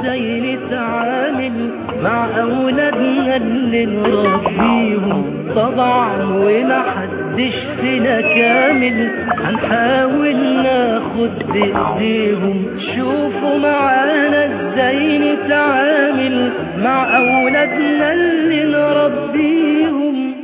ازاي نتعامل مع اولادنا اللي نربيهم طبعا ومحدش فينا كامل هنحاول ناخد بايديهم شوفوا معانا ازاي نتعامل مع اولادنا اللي نربيهم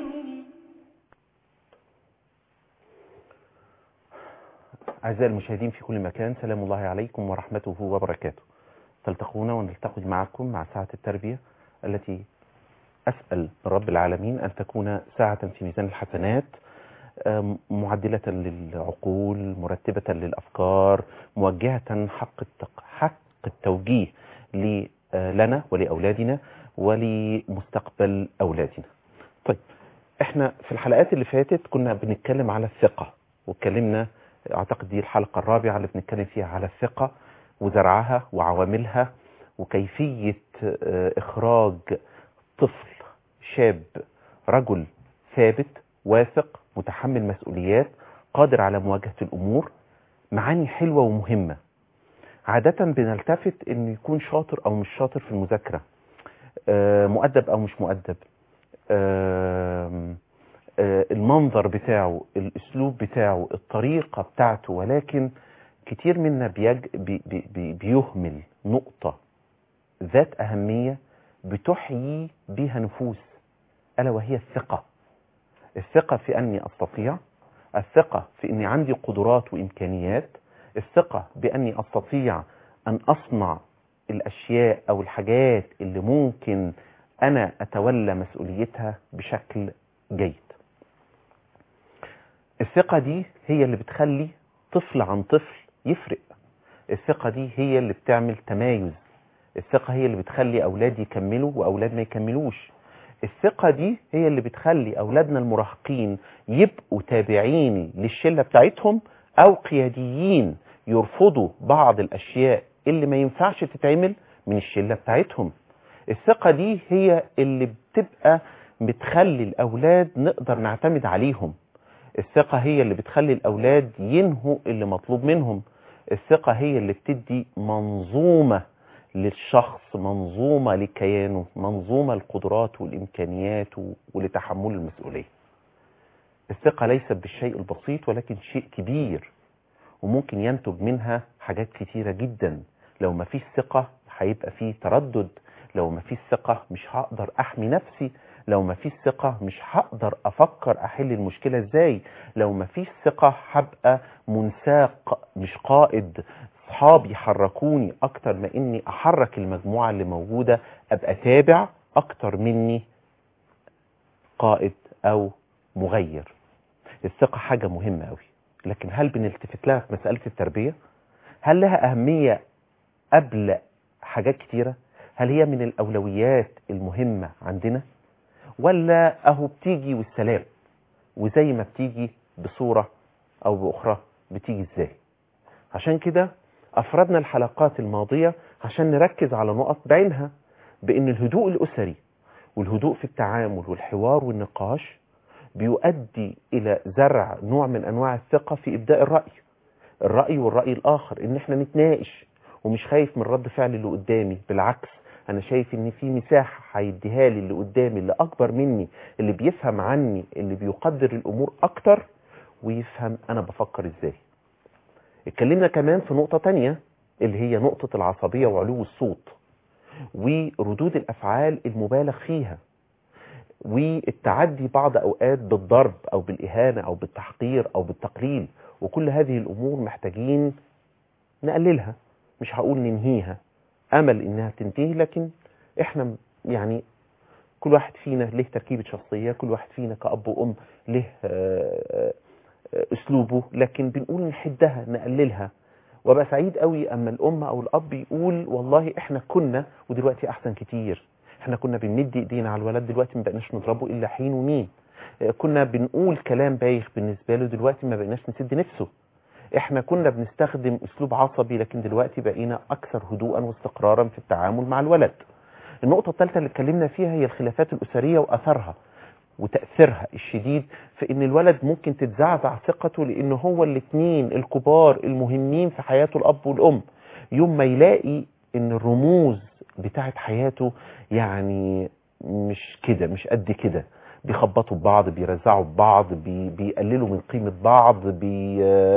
أعزائي المشاهدين في كل مكان سلام الله عليكم ورحمته وبركاته تلتقونا ونلتقي معكم مع ساعة التربية التي أسأل من رب العالمين أن تكون ساعة في ميزان الحسنات آم، معدلة للعقول مرتبة للأفكار موجهة حق التق... حق التوجيه ل- آه، لنا ولأولادنا ولمستقبل أولادنا طيب احنا في الحلقات اللي فاتت كنا بنتكلم على الثقة واتكلمنا اعتقد دي الحلقة الرابعة اللي بنتكلم فيها على الثقة وزرعها وعواملها وكيفية آه، اخراج طفل شاب رجل ثابت واثق متحمل مسؤوليات قادر على مواجهة الامور معاني حلوة ومهمة عادة بنلتفت انه يكون شاطر او مش شاطر في المذاكرة آه، مؤدب او مش مؤدب آم، آه، المنظر بتاعه الاسلوب بتاعه الطريقة بتاعته ولكن كتير منا بيج... بي... بي... بي... بيهمل نقطة ذات أهمية بتحيي بها نفوس ألا وهي الثقة الثقة في أني أستطيع الثقة في أني عندي قدرات وإمكانيات الثقة بأني أستطيع أن أصنع الأشياء أو الحاجات اللي ممكن أنا أتولى مسؤوليتها بشكل جيد الثقة دي هي اللي بتخلي طفل عن طفل يفرق الثقة دي هي اللي بتعمل تمايز الثقة هي اللي بتخلي أولاد يكملوا وأولاد ما يكملوش الثقة دي هي اللي بتخلي أولادنا المراهقين يبقوا تابعين للشلة بتاعتهم أو قياديين يرفضوا بعض الأشياء اللي ما ينفعش تتعمل من الشلة بتاعتهم الثقة دي هي اللي بتبقى بتخلي الأولاد نقدر نعتمد عليهم الثقة هي اللي بتخلي الأولاد ينهوا اللي مطلوب منهم الثقة هي اللي بتدي منظومة للشخص منظومة لكيانه منظومة القدرات والإمكانيات ولتحمل المسؤولية الثقة ليست بالشيء البسيط ولكن شيء كبير وممكن ينتج منها حاجات كتيرة جدا لو ما فيش ثقة هيبقى فيه تردد لو ما فيش ثقة مش هقدر أحمي نفسي لو ما فيش ثقة مش هقدر أفكر أحل المشكلة إزاي لو ما فيش ثقة هبقى منساق مش قائد صحابي يحركوني أكتر ما إني أحرك المجموعة اللي موجودة أبقى تابع أكتر مني قائد أو مغير الثقة حاجة مهمة أوي لكن هل بنلتفت لها في مسألة التربية هل لها أهمية قبل حاجات كتيرة هل هي من الأولويات المهمة عندنا ولا أهو بتيجي والسلام وزي ما بتيجي بصورة أو بأخرى بتيجي إزاي عشان كده أفردنا الحلقات الماضية عشان نركز على نقط بعينها بأن الهدوء الأسري والهدوء في التعامل والحوار والنقاش بيؤدي إلى زرع نوع من أنواع الثقة في إبداء الرأي الرأي والرأي الآخر إن إحنا نتناقش ومش خايف من رد فعل اللي قدامي بالعكس أنا شايف إن في مساحة هيديها لي اللي قدامي اللي أكبر مني اللي بيفهم عني اللي بيقدر الأمور أكتر ويفهم أنا بفكر إزاي اتكلمنا كمان في نقطة تانية اللي هي نقطة العصبية وعلو الصوت وردود الأفعال المبالغ فيها والتعدي بعض أوقات بالضرب أو بالإهانة أو بالتحقير أو بالتقليل وكل هذه الأمور محتاجين نقللها مش هقول ننهيها أمل إنها تنتهي لكن إحنا يعني كل واحد فينا له تركيبة شخصية كل واحد فينا كأب وأم له أسلوبه لكن بنقول نحدها نقللها وابقى سعيد قوي اما الام او الاب يقول والله احنا كنا ودلوقتي احسن كتير احنا كنا بنمد ايدينا على الولد دلوقتي ما بقيناش نضربه الا حين ومين كنا بنقول كلام بايخ بالنسبه له دلوقتي ما بقيناش نسد نفسه احنا كنا بنستخدم اسلوب عصبي لكن دلوقتي بقينا اكثر هدوءا واستقرارا في التعامل مع الولد النقطه الثالثه اللي اتكلمنا فيها هي الخلافات الاسريه واثرها وتأثيرها الشديد في ان الولد ممكن تتزعزع ثقته لان هو الاثنين الكبار المهمين في حياته الاب والام يوم ما يلاقي ان الرموز بتاعت حياته يعني مش كده مش قد كده بيخبطوا ببعض بيرزعوا ببعض بي بيقللوا من قيمة بعض بي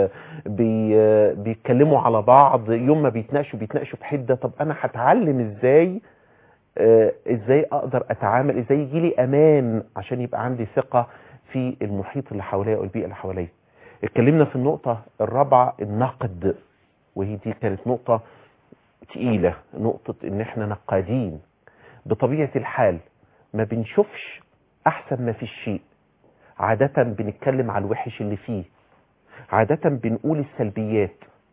بي بيتكلموا على بعض يوم ما بيتناقشوا بيتناقشوا بحدة طب انا هتعلم ازاي آه، ازاي اقدر اتعامل ازاي يجي لي امان عشان يبقى عندي ثقة في المحيط اللي حواليا والبيئة اللي حواليا اتكلمنا في النقطة الرابعة النقد وهي دي كانت نقطة تقيلة نقطة ان احنا نقادين بطبيعة الحال ما بنشوفش احسن ما في الشيء عادة بنتكلم على الوحش اللي فيه عادة بنقول السلبيات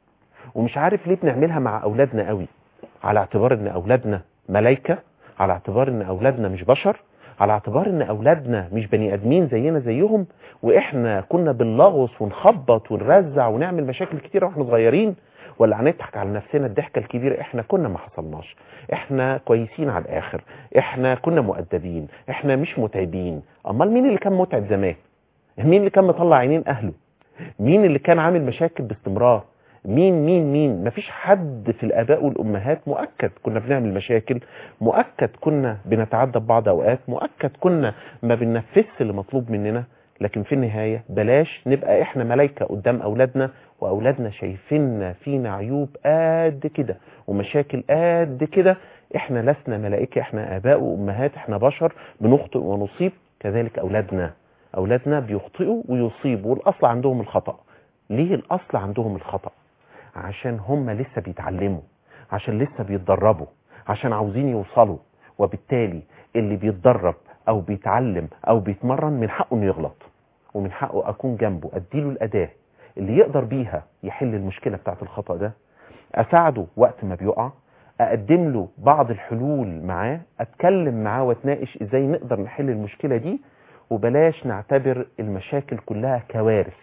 ومش عارف ليه بنعملها مع اولادنا قوي على اعتبار ان اولادنا ملايكة على اعتبار ان اولادنا مش بشر على اعتبار ان اولادنا مش بني ادمين زينا زيهم واحنا كنا بنلغوص ونخبط ونرزع ونعمل مشاكل كتيره واحنا صغيرين ولا هنضحك على نفسنا الضحكه الكبيره احنا كنا ما حصلناش احنا كويسين على الاخر احنا كنا مؤدبين احنا مش متعبين امال مين اللي كان متعب زمان مين اللي كان مطلع عينين اهله مين اللي كان عامل مشاكل باستمرار مين مين مين مفيش حد في الاباء والامهات مؤكد كنا بنعمل مشاكل مؤكد كنا بنتعدى ببعض اوقات مؤكد كنا ما بننفذش اللي مطلوب مننا لكن في النهايه بلاش نبقى احنا ملايكه قدام اولادنا واولادنا شايفيننا فينا عيوب قد كده ومشاكل قد كده احنا لسنا ملائكه احنا اباء وامهات احنا بشر بنخطئ ونصيب كذلك اولادنا اولادنا بيخطئوا ويصيبوا والاصل عندهم الخطا ليه الاصل عندهم الخطا عشان هم لسه بيتعلموا عشان لسه بيتدربوا عشان عاوزين يوصلوا وبالتالي اللي بيتدرب او بيتعلم او بيتمرن من حقه انه يغلط ومن حقه اكون جنبه اديله الاداه اللي يقدر بيها يحل المشكله بتاعت الخطا ده اساعده وقت ما بيقع اقدم له بعض الحلول معاه اتكلم معاه واتناقش ازاي نقدر نحل المشكله دي وبلاش نعتبر المشاكل كلها كوارث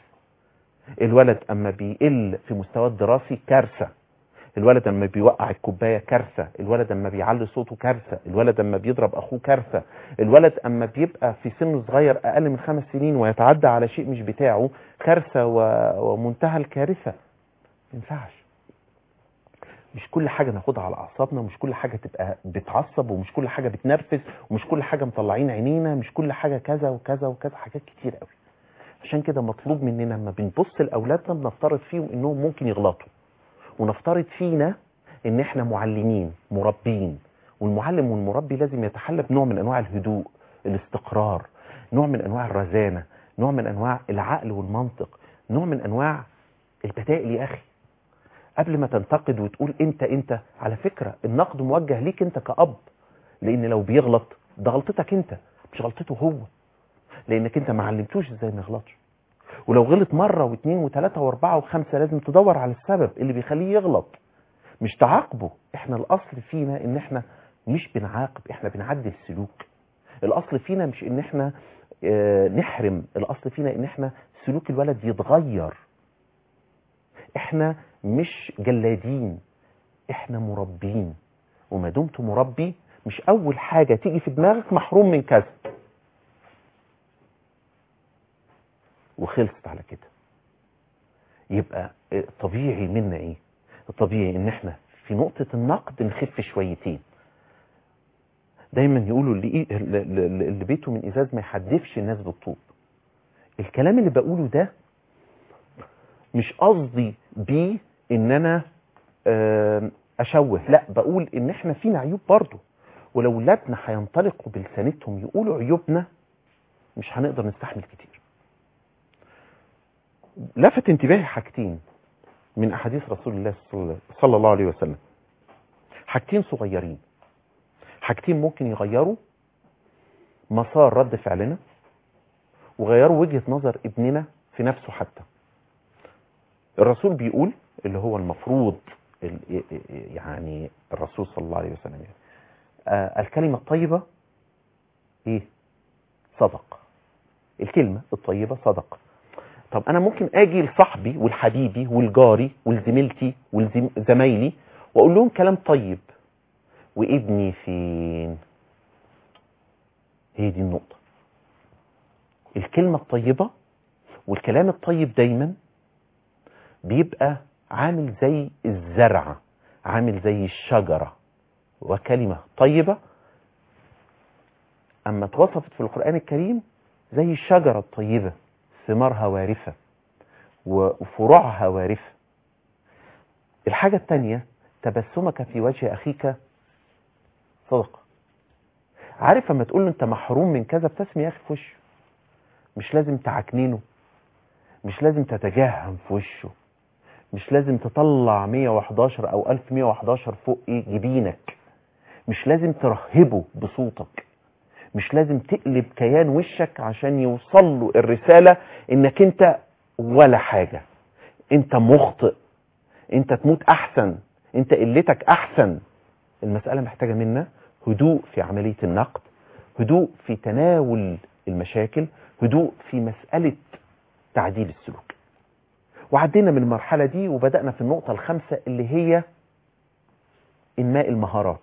الولد اما بيقل في مستواه الدراسي كارثه الولد اما بيوقع الكوبايه كارثه الولد اما بيعلي صوته كارثه الولد اما بيضرب اخوه كارثه الولد اما بيبقى في سن صغير اقل من خمس سنين ويتعدى على شيء مش بتاعه كارثه و... ومنتهى الكارثه ما ينفعش مش كل حاجه ناخدها على اعصابنا مش كل حاجه تبقى بتعصب ومش كل حاجه بتنرفز ومش كل حاجه مطلعين عينينا مش كل حاجه كذا وكذا وكذا حاجات كتير قوي عشان كده مطلوب مننا لما بنبص لاولادنا بنفترض فيهم انهم ممكن يغلطوا ونفترض فينا ان احنا معلمين مربين والمعلم والمربي لازم يتحلى بنوع من انواع الهدوء الاستقرار نوع من انواع الرزانه نوع من انواع العقل والمنطق نوع من انواع البدائل يا اخي قبل ما تنتقد وتقول انت انت على فكره النقد موجه ليك انت كاب لان لو بيغلط ده غلطتك انت مش غلطته هو لانك انت ما علمتوش ازاي ما يغلطش ولو غلط مره واثنين وثلاثه واربعه وخمسه لازم تدور على السبب اللي بيخليه يغلط مش تعاقبه احنا الاصل فينا ان احنا مش بنعاقب احنا بنعدل سلوك الاصل فينا مش ان احنا اه نحرم الاصل فينا ان احنا سلوك الولد يتغير احنا مش جلادين احنا مربين وما دمت مربي مش اول حاجه تيجي في دماغك محروم من كذا وخلصت على كده يبقى طبيعي منا ايه الطبيعي ان احنا في نقطة النقد نخف شويتين دايما يقولوا اللي, إيه اللي بيته من ازاز ما يحدفش الناس بالطوب الكلام اللي بقوله ده مش قصدي بيه ان انا اشوه لا بقول ان احنا فينا عيوب برضه ولو ولادنا هينطلقوا بلسانتهم يقولوا عيوبنا مش هنقدر نستحمل كتير لفت انتباهي حاجتين من احاديث رسول الله صلى الله عليه وسلم حاجتين صغيرين حاجتين ممكن يغيروا مسار رد فعلنا وغيروا وجهة نظر ابننا في نفسه حتى الرسول بيقول اللي هو المفروض يعني الرسول صلى الله عليه وسلم يعني آه الكلمة الطيبة ايه صدق الكلمة الطيبة صدق طب انا ممكن اجي لصاحبي والحبيبي والجاري والزميلتي والزمايلي واقول لهم كلام طيب وابني فين هي دي النقطة الكلمة الطيبة والكلام الطيب دايما بيبقى عامل زي الزرع عامل زي الشجرة وكلمة طيبة أما اتوصفت في القرآن الكريم زي الشجرة الطيبة ثمارها وارفة وفروعها وارفة الحاجة التانية تبسمك في وجه أخيك صدقة عارف لما تقول له انت محروم من كذا ابتسم يا اخي في وشه مش لازم تعكنينه مش لازم تتجهم في وشه مش لازم تطلع 111 او 1111 فوق ايه جبينك مش لازم ترهبه بصوتك مش لازم تقلب كيان وشك عشان يوصل له الرسالة انك انت ولا حاجة انت مخطئ انت تموت احسن انت قلتك احسن المسألة محتاجة منا هدوء في عملية النقد هدوء في تناول المشاكل هدوء في مسألة تعديل السلوك وعدينا من المرحلة دي وبدأنا في النقطة الخامسة اللي هي إنماء المهارات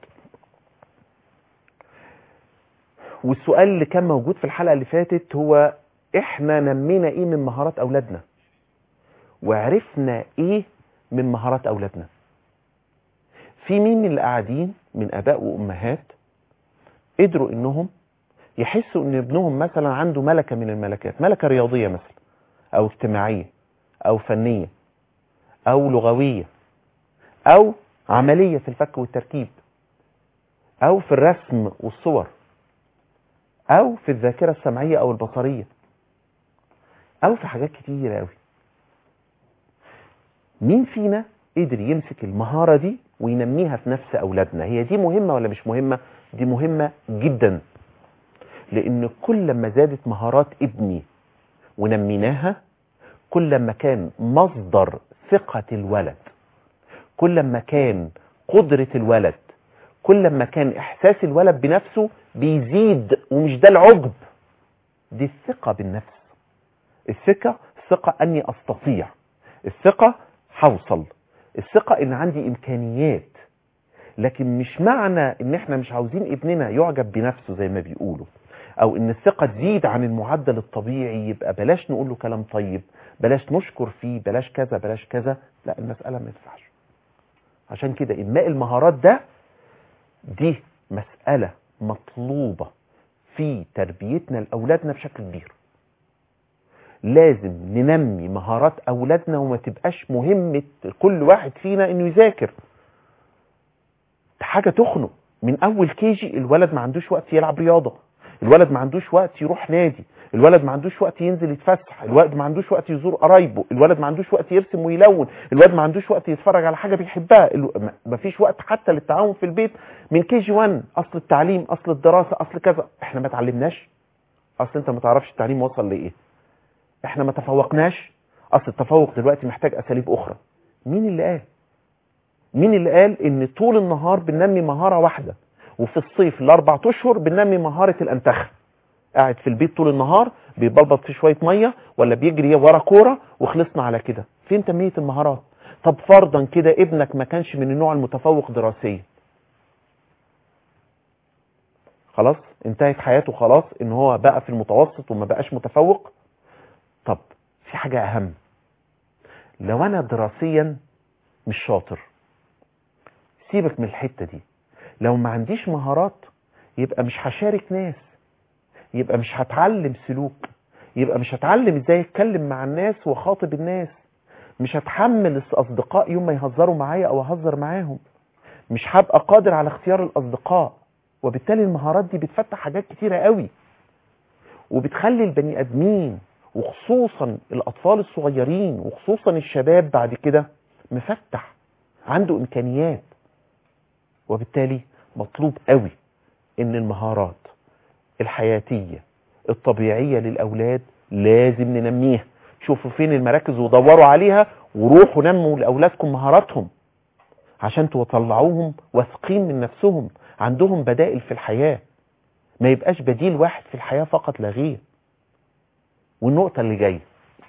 والسؤال اللي كان موجود في الحلقة اللي فاتت هو احنا نمينا ايه من مهارات اولادنا وعرفنا ايه من مهارات اولادنا في مين من اللي قاعدين من اباء وامهات قدروا انهم يحسوا ان ابنهم مثلا عنده ملكة من الملكات ملكة رياضية مثلا او اجتماعية او فنية او لغوية او عملية في الفك والتركيب او في الرسم والصور او في الذاكرة السمعية او البصرية او في حاجات كتيرة قوي مين فينا قدر يمسك المهارة دي وينميها في نفس اولادنا هي دي مهمة ولا مش مهمة دي مهمة جدا لان كل ما زادت مهارات ابني ونميناها كل ما كان مصدر ثقة الولد كل ما كان قدرة الولد كل ما كان احساس الولد بنفسه بيزيد ومش ده العجب دي الثقة بالنفس الثقة الثقة اني استطيع الثقة هوصل الثقة ان عندي امكانيات لكن مش معنى ان احنا مش عاوزين ابننا يعجب بنفسه زي ما بيقولوا او ان الثقة تزيد عن المعدل الطبيعي يبقى بلاش نقول له كلام طيب بلاش نشكر فيه بلاش كذا بلاش كذا لا المسألة ما ينفعش عشان كده انماء المهارات ده دي مسألة مطلوبة في تربيتنا لأولادنا بشكل كبير لازم ننمي مهارات أولادنا وما تبقاش مهمة كل واحد فينا إنه يذاكر حاجة تخنق من أول كيجي الولد ما عندوش وقت يلعب رياضة الولد ما عندوش وقت يروح نادي الولد ما عندوش وقت ينزل يتفسح الولد ما عندوش وقت يزور قرايبه الولد ما عندوش وقت يرسم ويلون الولد ما عندوش وقت يتفرج على حاجه بيحبها ما فيش وقت حتى للتعاون في البيت من كي جي 1 اصل التعليم اصل الدراسه اصل كذا احنا ما اتعلمناش اصل انت ما تعرفش التعليم وصل لايه احنا ما تفوقناش اصل التفوق دلوقتي محتاج اساليب اخرى مين اللي قال مين اللي قال ان طول النهار بننمي مهاره واحده وفي الصيف الاربع اشهر بننمي مهاره الانتخه قاعد في البيت طول النهار بيبلبط في شويه ميه ولا بيجري ورا كوره وخلصنا على كده فين تنميه المهارات طب فرضا كده ابنك ما كانش من النوع المتفوق دراسيا خلاص انتهت حياته خلاص ان هو بقى في المتوسط وما بقاش متفوق طب في حاجه اهم لو انا دراسيا مش شاطر سيبك من الحته دي لو ما عنديش مهارات يبقى مش هشارك ناس يبقى مش هتعلم سلوك يبقى مش هتعلم ازاي اتكلم مع الناس واخاطب الناس مش هتحمل الاصدقاء يوم ما يهزروا معايا او اهزر معاهم مش هبقى قادر على اختيار الاصدقاء وبالتالي المهارات دي بتفتح حاجات كتيرة قوي وبتخلي البني ادمين وخصوصا الاطفال الصغيرين وخصوصا الشباب بعد كده مفتح عنده امكانيات وبالتالي مطلوب قوي ان المهارات الحياتية الطبيعية للأولاد لازم ننميها شوفوا فين المراكز ودوروا عليها وروحوا نموا لأولادكم مهاراتهم عشان تطلعوهم واثقين من نفسهم عندهم بدائل في الحياة ما يبقاش بديل واحد في الحياة فقط لا غير والنقطة اللي جاية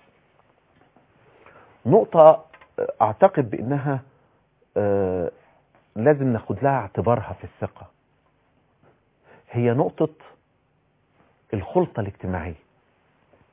نقطة اعتقد بانها آه لازم ناخد لها اعتبارها في الثقة هي نقطة الخلطة الاجتماعية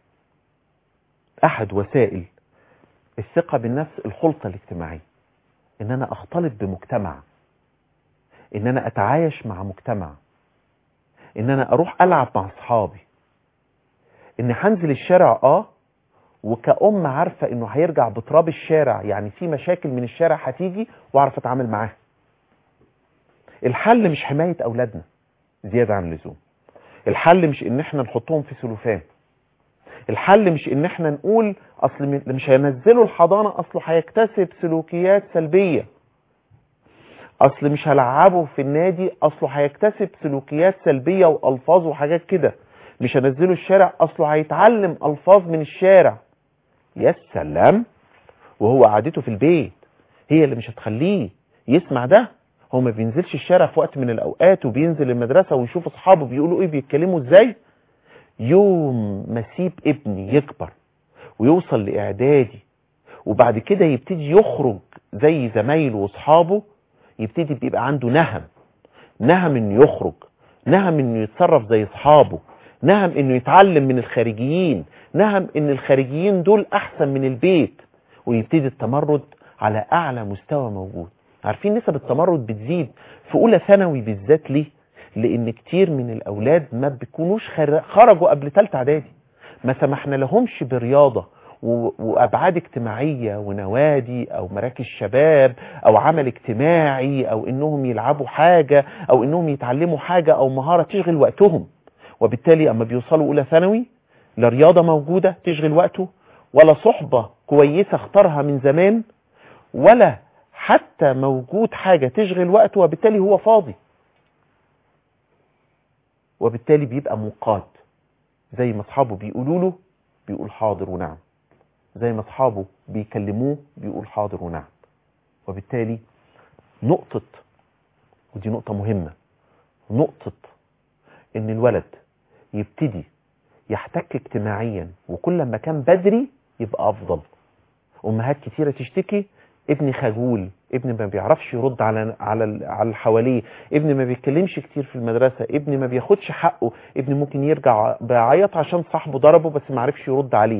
احد وسائل الثقة بالنفس الخلطة الاجتماعية ان انا اختلط بمجتمع ان انا اتعايش مع مجتمع ان انا اروح العب مع اصحابي ان هنزل الشارع اه وكأم عارفة انه هيرجع بتراب الشارع يعني في مشاكل من الشارع هتيجي واعرف اتعامل معاها الحل مش حماية اولادنا زيادة عن اللزوم الحل مش ان احنا نحطهم في سلوفان الحل مش ان احنا نقول اصل مش هينزلوا الحضانة اصله هيكتسب سلوكيات سلبية اصل مش هلعبه في النادي اصله هيكتسب سلوكيات سلبية والفاظ وحاجات كده مش هنزله الشارع اصله هيتعلم الفاظ من الشارع يا سلام وهو قعدته في البيت هي اللي مش هتخليه يسمع ده هو ما بينزلش الشارع في وقت من الاوقات وبينزل المدرسة ويشوف اصحابه بيقولوا ايه بيتكلموا ازاي يوم ما اسيب ابني يكبر ويوصل لاعدادي وبعد كده يبتدي يخرج زي زمايله واصحابه يبتدي بيبقى عنده نهم نهم انه يخرج نهم انه يتصرف زي اصحابه نهم انه يتعلم من الخارجيين نهم ان الخارجيين دول احسن من البيت ويبتدي التمرد على اعلى مستوى موجود عارفين نسب التمرد بتزيد في اولى ثانوي بالذات ليه لان كتير من الاولاد ما بيكونوش خرجوا قبل ثالثه اعدادي ما سمحنا لهمش برياضه وابعاد اجتماعيه ونوادي او مراكز شباب او عمل اجتماعي او انهم يلعبوا حاجه او انهم يتعلموا حاجه او مهاره تشغل وقتهم وبالتالي اما بيوصلوا اولى ثانوي لا رياضه موجوده تشغل وقته ولا صحبه كويسه اختارها من زمان ولا حتى موجود حاجه تشغل وقته وبالتالي هو فاضي وبالتالي بيبقى منقاد زي ما اصحابه بيقولوا له بيقول حاضر ونعم زي ما اصحابه بيكلموه بيقول حاضر ونعم وبالتالي نقطة ودي نقطة مهمة نقطة ان الولد يبتدي يحتك اجتماعيا وكل ما كان بدري يبقى افضل امهات كتيرة تشتكي ابني خجول ابني ما بيعرفش يرد على على على اللي حواليه ابني ما بيتكلمش كتير في المدرسه ابني ما بياخدش حقه ابني ممكن يرجع بيعيط عشان صاحبه ضربه بس ما عرفش يرد عليه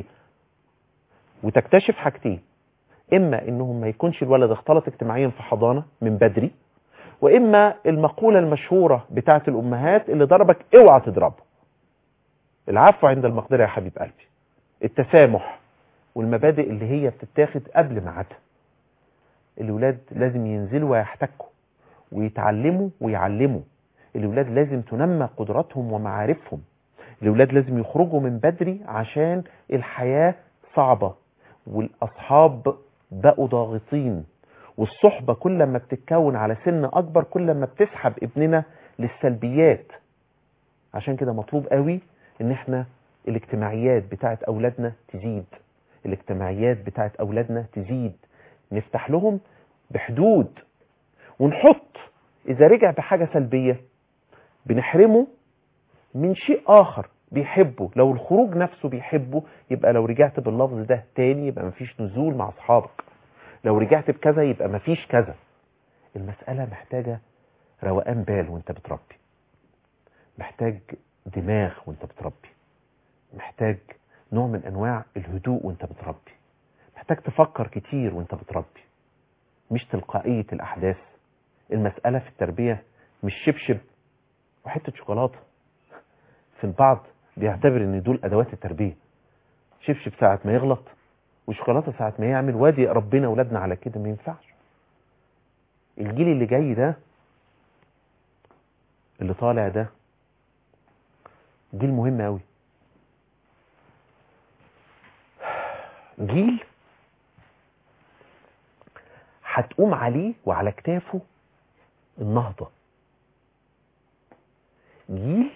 وتكتشف حاجتين اما انهم ما يكونش الولد اختلط اجتماعيا في حضانه من بدري واما المقوله المشهوره بتاعه الامهات اللي ضربك اوعى تضربه العفو عند المقدره يا حبيب قلبي التسامح والمبادئ اللي هي بتتاخد قبل ميعادها الولاد لازم ينزلوا ويحتكوا ويتعلموا ويعلموا الولاد لازم تنمى قدراتهم ومعارفهم الولاد لازم يخرجوا من بدري عشان الحياة صعبة والأصحاب بقوا ضاغطين والصحبة كل ما بتتكون على سن أكبر كل ما بتسحب ابننا للسلبيات عشان كده مطلوب قوي ان احنا الاجتماعيات بتاعت أولادنا تزيد الاجتماعيات بتاعت أولادنا تزيد نفتح لهم بحدود ونحط إذا رجع بحاجة سلبية بنحرمه من شيء آخر بيحبه لو الخروج نفسه بيحبه يبقى لو رجعت باللفظ ده تاني يبقى مفيش نزول مع أصحابك لو رجعت بكذا يبقى مفيش كذا المسألة محتاجة روقان بال وانت بتربي محتاج دماغ وانت بتربي محتاج نوع من أنواع الهدوء وانت بتربي محتاج تفكر كتير وانت بتربي مش تلقائية الأحداث المسألة في التربية مش شبشب وحتة شوكولاتة في البعض بيعتبر ان دول أدوات التربية شبشب ساعة ما يغلط وشوكولاتة ساعة ما يعمل وادي ربنا ولادنا على كده ما ينفعش الجيل اللي جاي ده اللي طالع ده جيل مهم قوي جيل هتقوم عليه وعلى كتافه النهضة جيل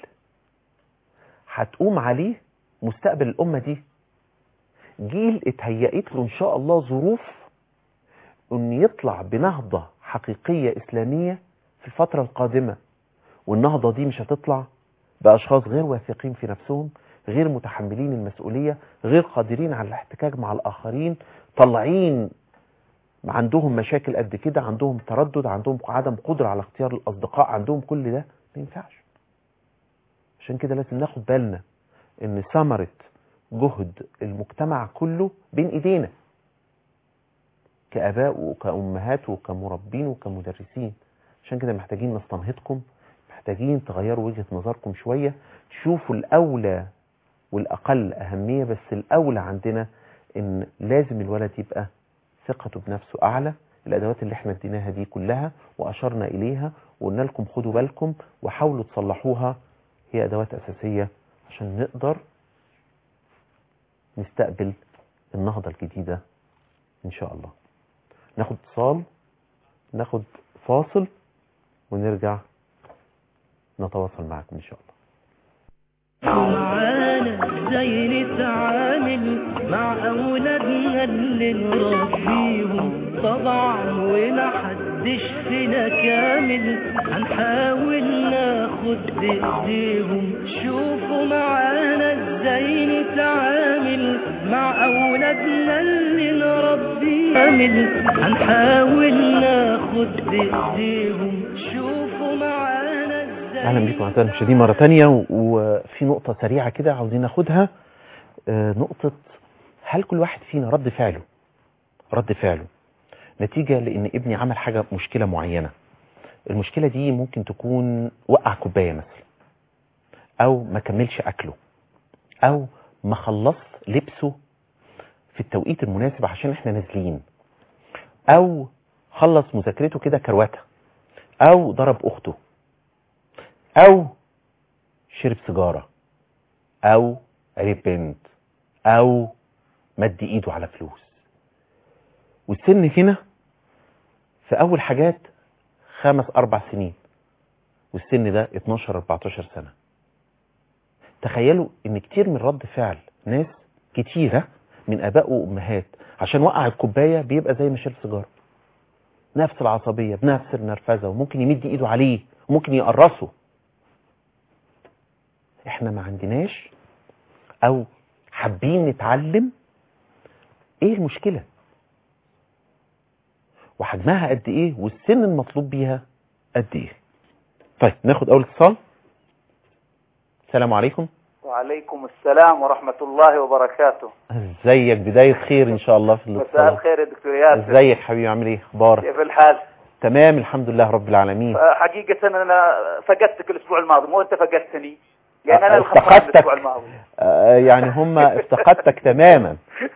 هتقوم عليه مستقبل الأمة دي جيل اتهيأت له إن شاء الله ظروف إن يطلع بنهضة حقيقية إسلامية في الفترة القادمة والنهضة دي مش هتطلع بأشخاص غير واثقين في نفسهم غير متحملين المسؤولية غير قادرين على الاحتكاك مع الآخرين طالعين عندهم مشاكل قد كده عندهم تردد عندهم عدم قدرة على اختيار الأصدقاء عندهم كل ده ما ينفعش عشان كده لازم ناخد بالنا ان ثمرة جهد المجتمع كله بين ايدينا كآباء وكأمهات وكمربين وكمدرسين عشان كده محتاجين نستنهضكم محتاجين تغيروا وجهة نظركم شوية تشوفوا الأولى والأقل أهمية بس الأولى عندنا إن لازم الولد يبقى ثقته بنفسه أعلى الأدوات اللي احنا اديناها دي كلها وأشرنا إليها وقلنا لكم خدوا بالكم وحاولوا تصلحوها هي أدوات أساسية عشان نقدر نستقبل النهضة الجديدة إن شاء الله ناخد اتصال ناخد فاصل ونرجع نتواصل معكم إن شاء الله معانا ازاي نتعامل مع اولادنا اللي نربيهم طبعا ومحدش فينا كامل هنحاول ناخد بايديهم شوفوا معانا ازاي نتعامل مع اولادنا اللي نربيهم كامل هنحاول ناخد بايديهم شوفوا معانا ازاي اهلا بيكم اعزائي المشاهدين مره تانية و- وفي نقطه سريعه كده عاوزين ناخدها آه، نقطه هل كل واحد فينا رد فعله رد فعله نتيجه لان ابني عمل حاجه مشكله معينه المشكله دي ممكن تكون وقع كوبايه مثلا او ما كملش اكله او ما خلص لبسه في التوقيت المناسب عشان احنا نازلين او خلص مذاكرته كده كروته او ضرب اخته او شرب سيجارة او قريب بنت او مد ايده على فلوس والسن هنا في اول حاجات خمس اربع سنين والسن ده 12 14 سنة تخيلوا ان كتير من رد فعل ناس كتيرة من اباء وامهات عشان وقع الكوباية بيبقى زي ما شرب سيجارة نفس العصبية بنفس النرفزة وممكن يمد ايده عليه وممكن يقرصه احنا ما عندناش او حابين نتعلم ايه المشكلة وحجمها قد ايه والسن المطلوب بيها قد ايه طيب ناخد اول اتصال السلام عليكم وعليكم السلام ورحمة الله وبركاته ازيك بداية خير ان شاء الله في مساء الاتصال الخير يا دكتور ياسر ازيك حبيبي عامل ايه اخبارك كيف الحال تمام الحمد لله رب العالمين حقيقة أنا فقدتك الأسبوع الماضي مو أنت فقدتني لأن أنا الخسران افتقدتك الأسبوع الماضي آه، يعني هم افتقدتك تماما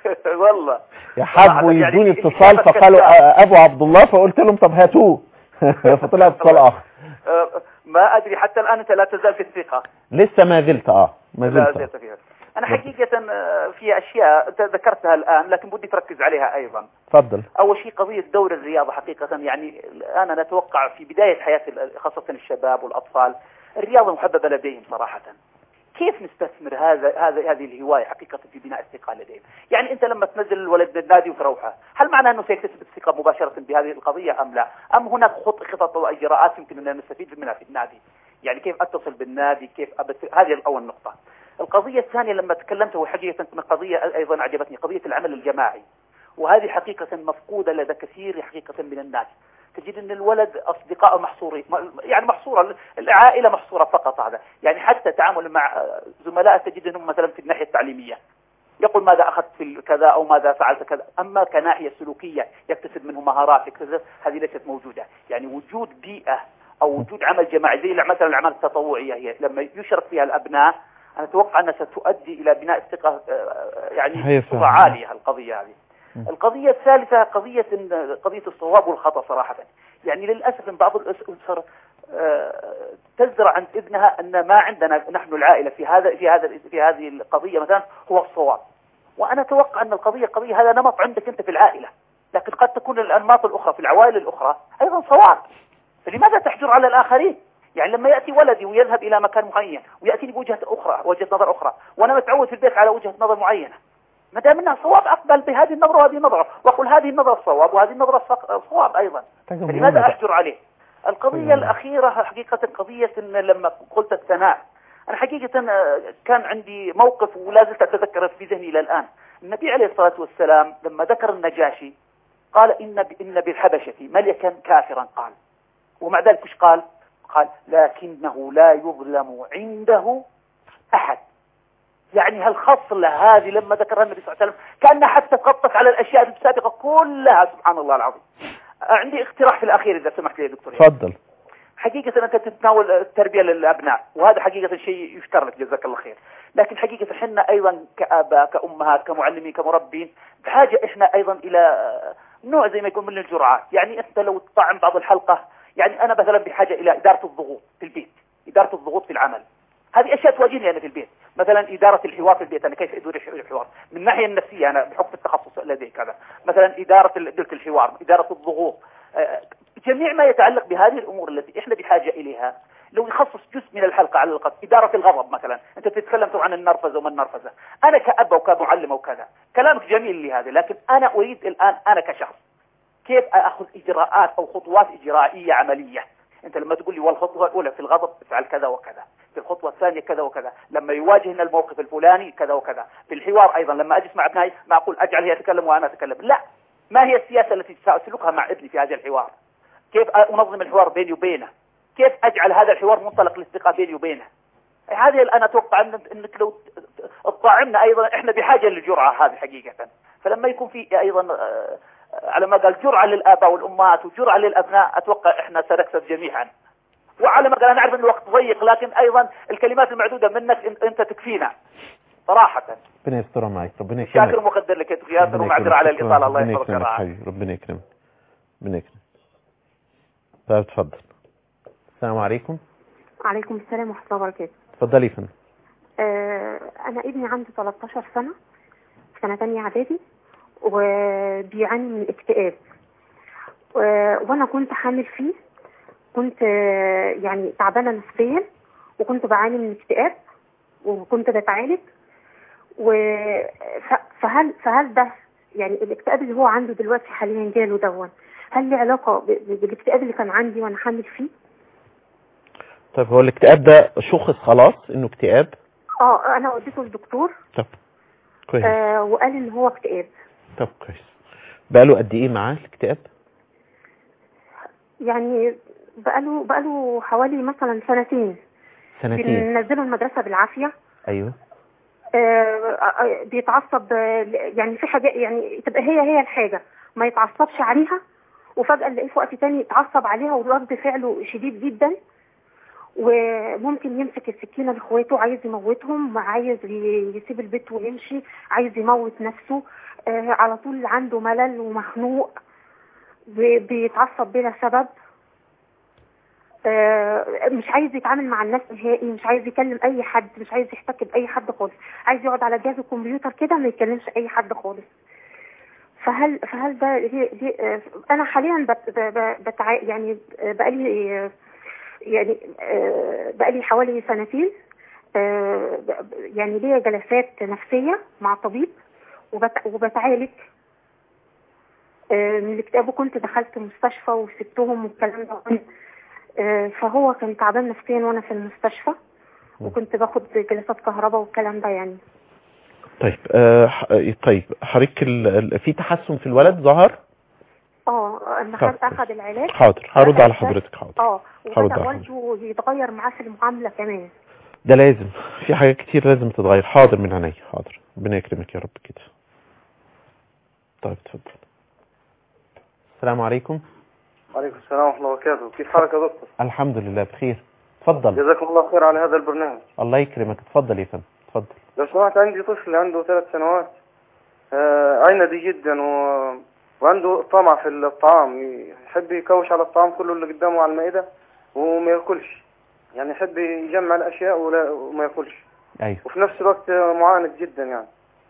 والله يحبوا صراحة يعني يدوني إيه اتصال شفتك فقالوا كذاب. آه، ابو عبد الله فقلت لهم طب هاتوه فطلع اتصال اخر آه، ما أدري حتى الآن أنت لا تزال في الثقة لسه ما زلت اه ما لا زلت زلت فيها أنا حقيقة آه، في أشياء أنت ذكرتها الآن لكن بدي تركز عليها أيضا اتفضل أول شيء قضية دور الرياضة حقيقة يعني الآن نتوقع في بداية حياة ال- خاصة الشباب والأطفال الرياضة محببة لديهم صراحة كيف نستثمر هذا هذا هذه الهواية حقيقة في بناء الثقة لديهم يعني أنت لما تنزل الولد من النادي وتروحه هل معناه أنه سيكتسب الثقة مباشرة بهذه القضية أم لا أم هناك خط خطط وإجراءات يمكن أن نستفيد منها في النادي يعني كيف أتصل بالنادي كيف أبت... هذه أول نقطة القضية الثانية لما تكلمت وحقيقة من قضية أيضا عجبتني قضية العمل الجماعي وهذه حقيقة مفقودة لدى كثير حقيقة من الناس تجد ان الولد اصدقائه محصورين يعني محصوره العائله محصوره فقط هذا يعني حتى تعامل مع زملاء تجد انهم مثلا في الناحيه التعليميه يقول ماذا اخذت في كذا او ماذا فعلت كذا اما كناحيه سلوكيه يكتسب منه مهارات يكتسب هذه ليست موجوده يعني وجود بيئه او وجود عمل جماعي زي مثلا الاعمال التطوعيه هي لما يشرك فيها الابناء انا اتوقع انها ستؤدي الى بناء الثقه آه، يعني هي بصوره فعلا. عاليه القضيه هذه القضية الثالثة قضية قضية الصواب والخطأ صراحة يعني للأسف إن بعض الأسر آه، تزرع عند ابنها أن ما عندنا نحن العائلة في هذا في هذا في هذه القضية مثلا هو الصواب وأنا أتوقع أن القضية قضية هذا نمط عندك أنت في العائلة لكن قد تكون الأنماط الأخرى في العوائل الأخرى أيضا صواب فلماذا تحجر على الآخرين يعني لما يأتي ولدي ويذهب إلى مكان معين ويأتيني بوجهة أخرى وجهة نظر أخرى وأنا متعود في البيت على وجهة نظر معينة ما دام انها صواب اقبل بهذه النظره وهذه النظره واقول هذه النظره صواب وهذه النظره ص- صواب ايضا محتاجة فلماذا مهمة بقى. احجر عليه القضيه طيب. الاخيره حقيقه قضيه إن لما قلت الثناء انا حقيقه آه، كان عندي موقف ولا زلت اتذكره في ذهني الى الان النبي عليه الصلاه والسلام لما ذكر النجاشي قال ان ب- ان بالحبشه ملكا كافرا قال ومع ذلك ايش قال؟ قال لكنه لا يظلم عنده احد يعني هالخصلة هذه لما ذكرها النبي صلى الله عليه وسلم كأنها حتى تغطت على الأشياء السابقة كلها سبحان الله العظيم عندي اقتراح في الأخير إذا سمحت لي يا دكتور تفضل حقيقة أنت تتناول التربية للأبناء وهذا حقيقة شيء يشكر لك جزاك الله خير لكن حقيقة احنا أيضا كآباء كأمهات كمعلمين كمربين بحاجة احنا أيضا إلى نوع زي ما يكون من الجرعات يعني أنت لو تطعم بعض الحلقة يعني أنا مثلا بحاجة إلى إدارة الضغوط في البيت إدارة الضغوط في العمل هذه أشياء تواجهني أنا في البيت مثلا إدارة الحوار في البيت أنا كيف أدير الحوار من الناحية النفسية أنا بحكم التخصص لدي كذا مثلا إدارة دلك الحوار إدارة الضغوط آه، جميع ما يتعلق بهذه الأمور التي إحنا بحاجة إليها لو يخصص جزء من الحلقة على الأقل إدارة الغضب مثلا أنت تتكلم عن النرفزة وما النرفزة أنا كأب وكمعلم وكذا كلامك جميل لهذا لكن أنا أريد الآن أنا كشخص كيف أخذ إجراءات أو خطوات إجرائية عملية أنت لما تقول لي والخطوة الأولى في الغضب افعل كذا وكذا في الخطوة الثانية كذا وكذا لما يواجهنا الموقف الفلاني كذا وكذا في الحوار أيضا لما أجلس مع ابنائي ما أقول أجعل هي يتكلم وأنا أتكلم لا ما هي السياسة التي سأسلكها مع ابني في هذا الحوار كيف أنظم الحوار بيني وبينه كيف أجعل هذا الحوار منطلق للثقة بيني وبينه هذه أنا أتوقع أنك لو تطعمنا أيضا إحنا بحاجة للجرعة هذه حقيقة فلما يكون في أيضا آه، على ما قال جرعة للآباء والأمهات وجرعة للأبناء أتوقع إحنا سنكسب جميعا وعلى ما قال أنا أعرف أن الوقت ضيق لكن أيضا الكلمات المعدودة منك أنت تكفينا صراحة ربنا يسترها معك ربنا يكرمك شاكر ومقدر لك يا ياسر ومعذرة على الإطالة الله ربنا يحفظك يكرمك ورعاك. حبيبي ربنا يكرمك ربنا يكرمك طيب اتفضل السلام عليكم عليكم السلام ورحمة الله وبركاته اتفضلي يا فندم آه أنا ابني عنده 13 سنة في سنة تانية إعدادي وبيعاني من الاكتئاب و- وأنا كنت حامل فيه كنت آه، يعني تعبانة نفسيا وكنت بعاني من اكتئاب وكنت بتعالج و ف- فهل فهل ده يعني الاكتئاب اللي هو عنده دلوقتي حاليا جاله دون هل له علاقة ب- ب- بالاكتئاب اللي كان عندي وأنا حامل فيه؟ طيب هو الاكتئاب ده شخص خلاص انه اكتئاب اه أنا وديته للدكتور طب كويس آه وقال ان هو اكتئاب طب كويس بقاله قد ايه معاه الاكتئاب يعني بقاله بقاله حوالي مثلا سنتين سنتين بننزله المدرسه بالعافيه ايوه آه آه، بيتعصب آه، يعني في حاجات يعني تبقى هي هي الحاجه ما يتعصبش عليها وفجاه نلاقيه في وقت تاني يتعصب عليها ورد فعله شديد جدا وممكن يمسك السكينه لاخواته عايز يموتهم عايز ي- يسيب البيت ويمشي عايز يموت نفسه آه على طول عنده ملل ومخنوق بي- بيتعصب بلا سبب آه، مش عايز يتعامل مع الناس نهائي مش عايز يكلم اي حد مش عايز يحتك باي حد خالص عايز يقعد على جهاز الكمبيوتر كده ما يكلمش اي حد خالص فهل فهل ده ليه ليه آه، انا حاليا بت ب- بتع... يعني بقالي آه، يعني آه، بقالي حوالي سنتين آه، ب- يعني ليا جلسات نفسيه مع طبيب وبت... وبتعالج آه، من الاكتئاب وكنت دخلت مستشفى وسبتهم والكلام ده آه، فهو كان تعبان نفسيا وانا في المستشفى وكنت باخد جلسات كهرباء والكلام ده يعني طيب آه ح- طيب حضرتك ال- ال- في تحسن في الولد ظهر اه انا طب. خد اخد العلاج حاضر هرد بدأ على يبدأ- حضرتك حاضر اه هرد وبدا على والده يتغير معاه في المعامله كمان ده لازم في حاجات كتير لازم تتغير حاضر من عينيا حاضر ربنا يكرمك يا رب كده طيب اتفضل السلام عليكم وعليكم السلام ورحمة الله وبركاته كيف حالك يا دكتور الحمد لله بخير اتفضل جزاكم الله خير على هذا البرنامج الله يكرمك اتفضل يا فندم اتفضل لو سمحت عندي طفل عنده ثلاث سنوات آه عندي جدا و... وعنده طمع في الطعام يحب يكوش على الطعام كله اللي قدامه على المائدة وما ياكلش يعني يحب يجمع الأشياء ولا وما ياكلش ايوه وفي نفس الوقت معاند جدا يعني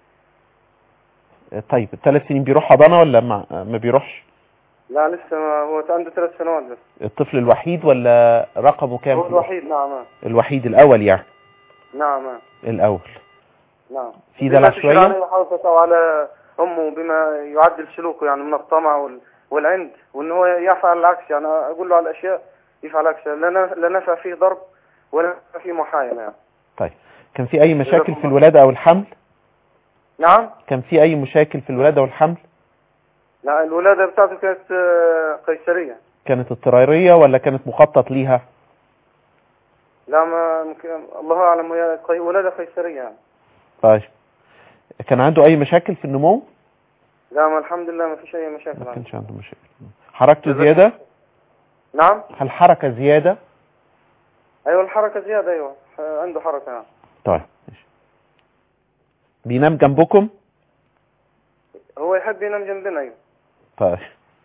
طيب الثلاث سنين بيروح حضانه ولا ما, ما بيروحش لا لسه ما هو عنده ثلاث سنوات بس الطفل الوحيد ولا رقمه كام هو في الوحيد نعم الوحيد الاول يعني نعم الاول نعم في بما دلع تشير شويه عليه حافظته وعلى أمه بما يعدل سلوكه يعني من الطمع وال... والعند وإن هو يفعل العكس يعني أقول له على الأشياء يفعل العكس لا ن- لا نفع فيه ضرب ولا نفع فيه محايلة يعني طيب كان في اي مشاكل جزاكم في الله. الولاده او الحمل نعم كان في اي مشاكل في الولاده والحمل لا الولادة بتاعته كانت آه، قيصرية كانت اضطراريه ولا كانت مخطط ليها لا ما ممكن الله أعلم هي قي... ولادة قيصرية يعني طيب كان عنده اي مشاكل في النمو لا ما الحمد لله ما فيش اي مشاكل ما عنده. كانش عنده مشاكل حركته جزاك زيادة نعم هل حركة زيادة ايوه الحركة زيادة ايوه آه، عنده حركة نعم طيب ماشي. بينام جنبكم هو يحب ينام جنبنا ايوه طيب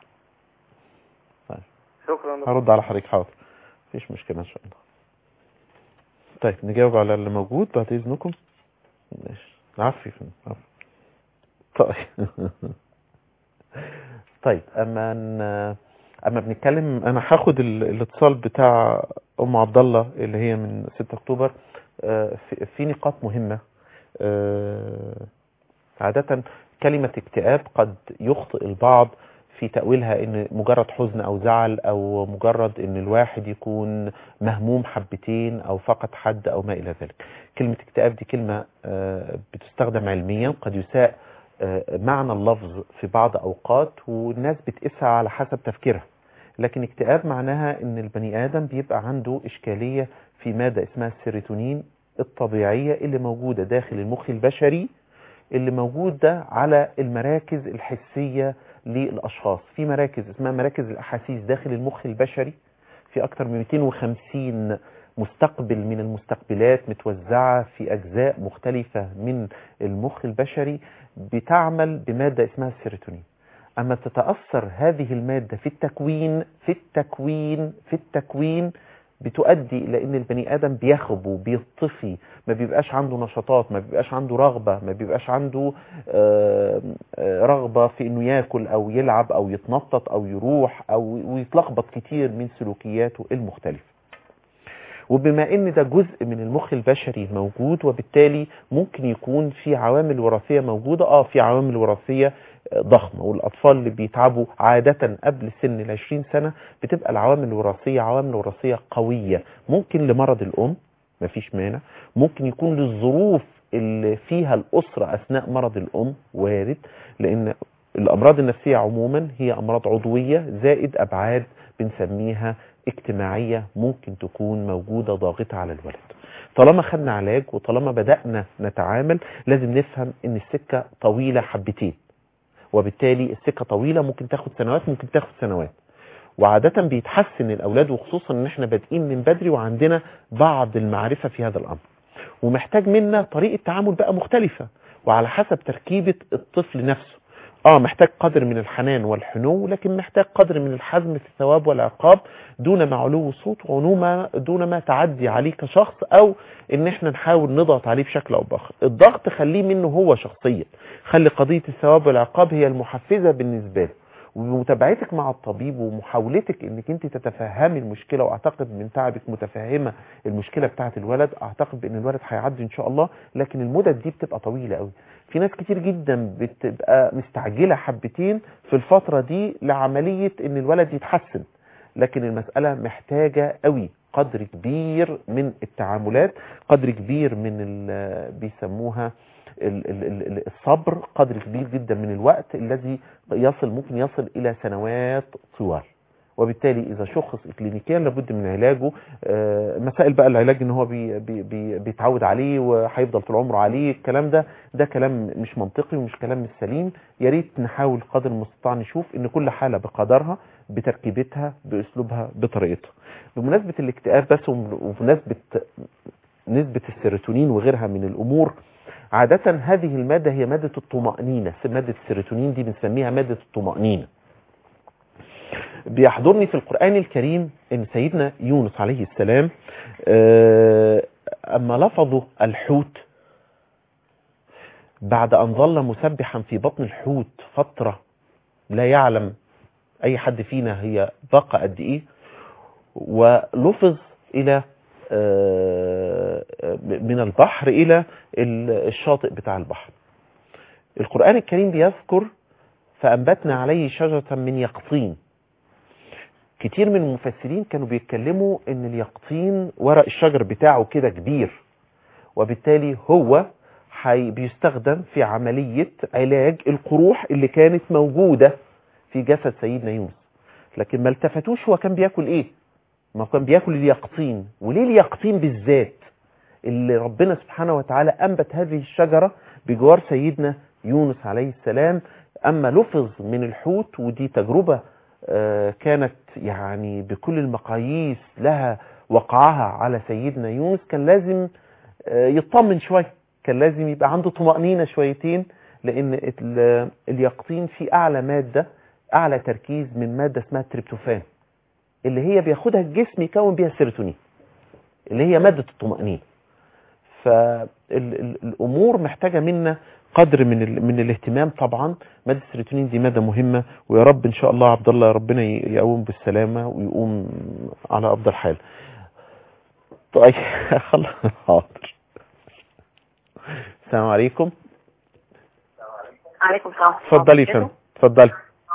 شكرا دكتور. هرد على حضرتك حاضر مفيش مشكلة ان شاء الله طيب نجاوب على اللي موجود بعد اذنكم ماشي عفي عفي طيب طيب اما ن- اما بنتكلم انا هاخد ال- الاتصال بتاع ام عبد الله اللي هي من 6 اكتوبر آه، في- في نقاط مهمة آه، عادة كلمة اكتئاب قد يخطئ البعض في تأويلها ان مجرد حزن او زعل او مجرد ان الواحد يكون مهموم حبتين او فقد حد او ما الى ذلك كلمة اكتئاب دي كلمة آه، بتستخدم علميا قد يساء آه، معنى اللفظ في بعض اوقات والناس بتقيسها على حسب تفكيرها لكن اكتئاب معناها ان البني ادم بيبقى عنده اشكالية في مادة اسمها السيروتونين الطبيعية اللي موجودة داخل المخ البشري اللي موجودة على المراكز الحسية للأشخاص في مراكز اسمها مراكز الأحاسيس داخل المخ البشري في أكثر من 250 مستقبل من المستقبلات متوزعة في أجزاء مختلفة من المخ البشري بتعمل بمادة اسمها السيروتونين أما تتأثر هذه المادة في التكوين في التكوين في التكوين بتؤدي إلى أن البني آدم بيخبو بيطفي ما بيبقاش عنده نشاطات ما بيبقاش عنده رغبة ما بيبقاش عنده آه، آه، رغبة في أنه يأكل أو يلعب أو يتنطط أو يروح أو ويتلخبط كتير من سلوكياته المختلفة وبما ان ده جزء من المخ البشري موجود وبالتالي ممكن يكون في عوامل وراثيه موجوده اه في عوامل وراثيه آه، ضخمه والاطفال اللي بيتعبوا عاده قبل سن ال 20 سنه بتبقى العوامل الوراثيه عوامل وراثيه قويه ممكن لمرض الام مفيش مانع ممكن يكون للظروف اللي فيها الاسره اثناء مرض الام وارد لان الامراض النفسيه عموما هي امراض عضويه زائد ابعاد بنسميها اجتماعية ممكن تكون موجودة ضاغطة على الولد طالما خدنا علاج وطالما بدأنا نتعامل لازم نفهم ان السكة طويلة حبتين وبالتالي السكة طويلة ممكن تاخد سنوات ممكن تاخد سنوات وعادة بيتحسن الأولاد وخصوصا ان احنا بادئين من بدري وعندنا بعض المعرفة في هذا الأمر ومحتاج منا طريقة تعامل بقى مختلفة وعلى حسب تركيبة الطفل نفسه اه محتاج قدر من الحنان والحنو لكن محتاج قدر من الحزم في الثواب والعقاب دون ما علو صوت ودون ما دون ما تعدي عليه كشخص او ان احنا نحاول نضغط عليه بشكل او باخر الضغط خليه منه هو شخصيا خلي قضية الثواب والعقاب هي المحفزة بالنسبة له ومتابعتك مع الطبيب ومحاولتك انك انت تتفهمي المشكله واعتقد من تعبك متفهمه المشكله بتاعه الولد اعتقد بان الولد هيعدي ان شاء الله لكن المدد دي بتبقى طويله قوي في ناس كتير جدا بتبقى مستعجله حبتين في الفتره دي لعمليه ان الولد يتحسن لكن المساله محتاجه قوي قدر كبير من التعاملات قدر كبير من ال- بيسموها ال- ال- ال- الصبر قدر كبير جدا من الوقت الذي يصل ممكن يصل إلى سنوات طوال وبالتالي إذا شخص إكلينيكيا لابد من علاجه آه، مسائل بقى العلاج إن هو بي بي بي بيتعود عليه وهيفضل طول عمره عليه الكلام ده ده كلام مش منطقي ومش كلام مش سليم يا ريت نحاول قدر المستطاع نشوف إن كل حالة بقدرها بتركيبتها بأسلوبها بطريقتها بمناسبة الاكتئاب بس وبمناسبة نسبة السيروتونين وغيرها من الأمور عادة هذه المادة هي مادة الطمأنينة مادة السيروتونين دي بنسميها مادة الطمأنينة بيحضرني في القرآن الكريم ان سيدنا يونس عليه السلام آه، اما لفظوا الحوت بعد ان ظل مسبحا في بطن الحوت فترة لا يعلم اي حد فينا هي بقى قد ايه ولفظ الى آه، من البحر الى الشاطئ بتاع البحر القرآن الكريم بيذكر فأنبتنا عليه شجرة من يقطين كتير من المفسرين كانوا بيتكلموا ان اليقطين ورق الشجر بتاعه كده كبير وبالتالي هو حي بيستخدم في عملية علاج القروح اللي كانت موجودة في جسد سيدنا يونس لكن ما التفتوش هو كان بياكل ايه ما هو كان بياكل اليقطين وليه اليقطين بالذات اللي ربنا سبحانه وتعالى أنبت هذه الشجرة بجوار سيدنا يونس عليه السلام أما لفظ من الحوت ودي تجربة آه، كانت يعني بكل المقاييس لها وقعها على سيدنا يونس كان لازم آه، يطمن شوية كان لازم يبقى عنده طمأنينة شويتين لأن ال- اليقطين فيه أعلى مادة أعلى تركيز من مادة اسمها التريبتوفان اللي هي بياخدها الجسم يكون بيها السيروتونين اللي هي مادة الطمأنينة فالأمور محتاجة منا قدر من ال... من الاهتمام طبعا مادة السيروتونين دي مادة مهمة ويا رب إن شاء الله عبد الله ربنا ي- يقوم بالسلامة ويقوم على أفضل حال طيب خلاص حاضر السلام عليكم عليكم السلام اتفضلي يا فندم اتفضلي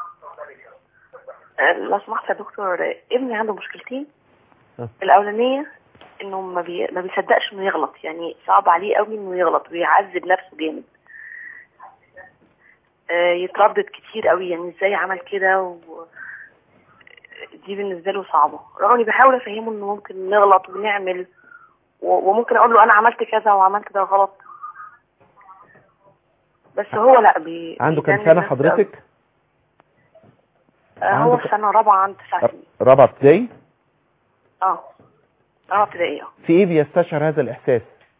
آه، لو سمحت يا دكتور آه، ابني عنده مشكلتين آه. الاولانيه انه ما, بي... ما بيصدقش انه يغلط يعني صعب عليه قوي انه يغلط ويعذب نفسه جامد آه، يتردد كتير قوي يعني ازاي عمل كده و... دي بالنسبه له صعبه رغم اني بحاول افهمه انه ممكن نغلط ونعمل و... وممكن اقول له انا عملت كذا وعملت ده غلط بس هو لا بي... عنده كام بيجنن سنة نفسه حضرتك آه، هو عنده في سنه رابعه عنده تسع سنين رابعة ابتدائي اه اه ابتدائية في ايه بيستشعر هذا الاحساس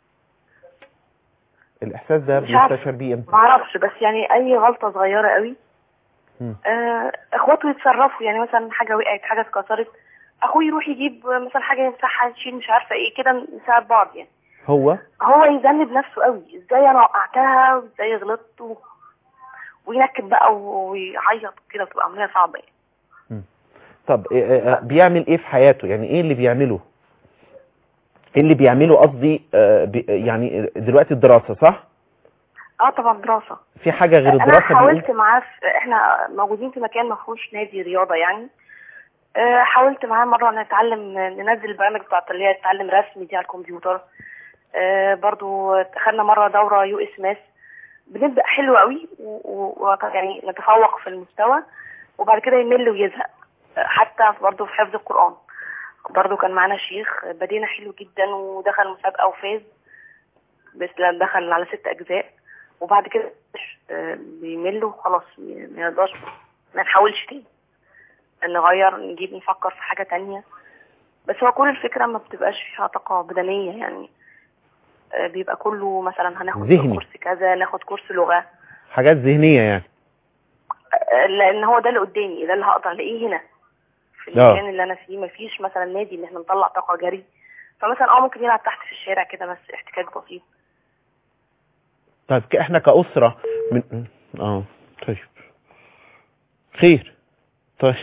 الاحساس ده مش عارفة. بيستشعر بيه امتى ما اعرفش بس يعني اي غلطة صغيرة قوي مم. آه اخواته يتصرفوا يعني مثلا حاجة وقعت حاجة اتكسرت اخوه يروح يجيب مثلا حاجة يمسحها يشيل مش عارفة ايه كده نساعد بعض يعني هو هو يذنب نفسه قوي ازاي انا وقعتها وازاي غلطت و... وينكد بقى و- ويعيط كده وتبقى عملية صعبة يعني طب إيه- إيه- بيعمل ايه في حياته يعني ايه اللي بيعمله ايه اللي بيعمله قصدي آه، بي- يعني دلوقتي الدراسة صح اه طبعا دراسة في حاجة غير انا الدراسة حاولت بيقول معاه في احنا موجودين في مكان ما فيهوش نادي رياضه يعني آه، حاولت معاه مره نتعلم ننزل البرامج بتاعت اللي هي تتعلم رسم دي على الكمبيوتر آه، برضو اخدنا مره دوره يو اس ماس بنبدا حلو قوي و- و- يعني نتفوق في المستوى وبعد كده يمل ويزهق آه، حتى برضو في حفظ القران برضو كان معانا شيخ بدينا حلو جدا ودخل مسابقه وفاز بس لا دخل على ست اجزاء وبعد كده آه، بيمل وخلاص ما يرضاش ما نحاولش تاني نغير نجيب نفكر في حاجة تانية بس هو كل الفكرة ما بتبقاش فيها طاقة بدنية يعني آه، بيبقى كله مثلا هناخد ذهني. كورس كذا ناخد كورس لغة حاجات ذهنية يعني آه، لان هو ده اللي قدامي ده اللي هقدر الاقيه هنا في آه. المكان اللي انا فيه مفيش مثلا نادي ان احنا نطلع طاقة جري فمثلا اه ممكن يلعب تحت في الشارع كده بس احتكاك بسيط طيب ك- احنا كأسرة من اه طيب خير طيب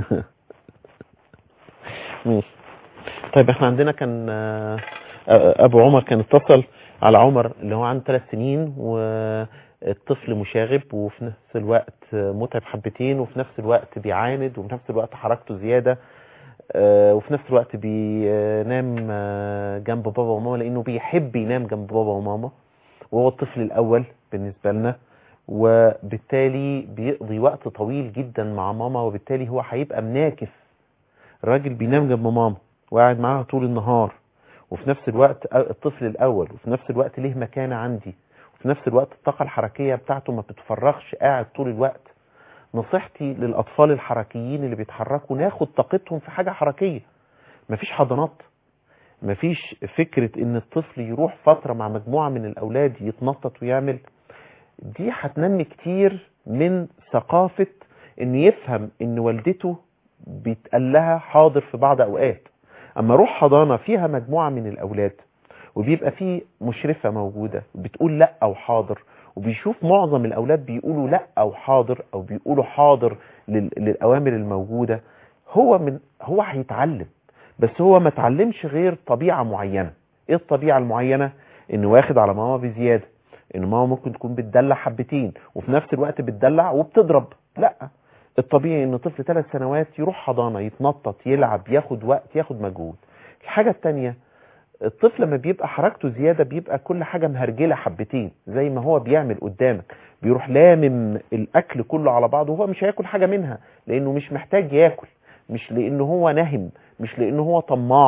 ماشي طيب احنا عندنا كان آه، آه، ابو عمر كان اتصل على عمر اللي هو عنده ثلاث سنين والطفل مشاغب وفي نفس الوقت آه، متعب حبتين وفي نفس الوقت بيعاند وفي نفس الوقت حركته زيادة آه، وفي نفس الوقت بينام آه، جنب بابا وماما لانه بيحب ينام جنب بابا وماما وهو الطفل الأول بالنسبة لنا وبالتالي بيقضي وقت طويل جدا مع ماما وبالتالي هو هيبقى مناكف الراجل بينام جنب ماما وقاعد معاها طول النهار وفي نفس الوقت الطفل الأول وفي نفس الوقت ليه مكانة عندي وفي نفس الوقت الطاقة الحركية بتاعته ما بتتفرغش قاعد طول الوقت نصيحتي للأطفال الحركيين اللي بيتحركوا ناخد طاقتهم في حاجة حركية مفيش حضانات مفيش فكرة ان الطفل يروح فترة مع مجموعة من الاولاد يتنطط ويعمل دي هتنمي كتير من ثقافة ان يفهم ان والدته بيتقال لها حاضر في بعض اوقات اما اروح حضانة فيها مجموعة من الاولاد وبيبقى فيه مشرفة موجودة بتقول لا او حاضر وبيشوف معظم الاولاد بيقولوا لا او حاضر او بيقولوا حاضر لل- للاوامر الموجودة هو من هو هيتعلم بس هو ما اتعلمش غير طبيعة معينة ايه الطبيعة المعينة انه واخد على ماما بزيادة ان ماما ممكن تكون بتدلع حبتين وفي نفس الوقت بتدلع وبتضرب لا الطبيعي ان طفل ثلاث سنوات يروح حضانة يتنطط يلعب ياخد وقت ياخد مجهود الحاجة التانية الطفل لما بيبقى حركته زيادة بيبقى كل حاجة مهرجلة حبتين زي ما هو بيعمل قدامك بيروح لامم الاكل كله على بعضه وهو مش هياكل حاجة منها لانه مش محتاج ياكل مش لانه هو نهم مش لانه هو طماع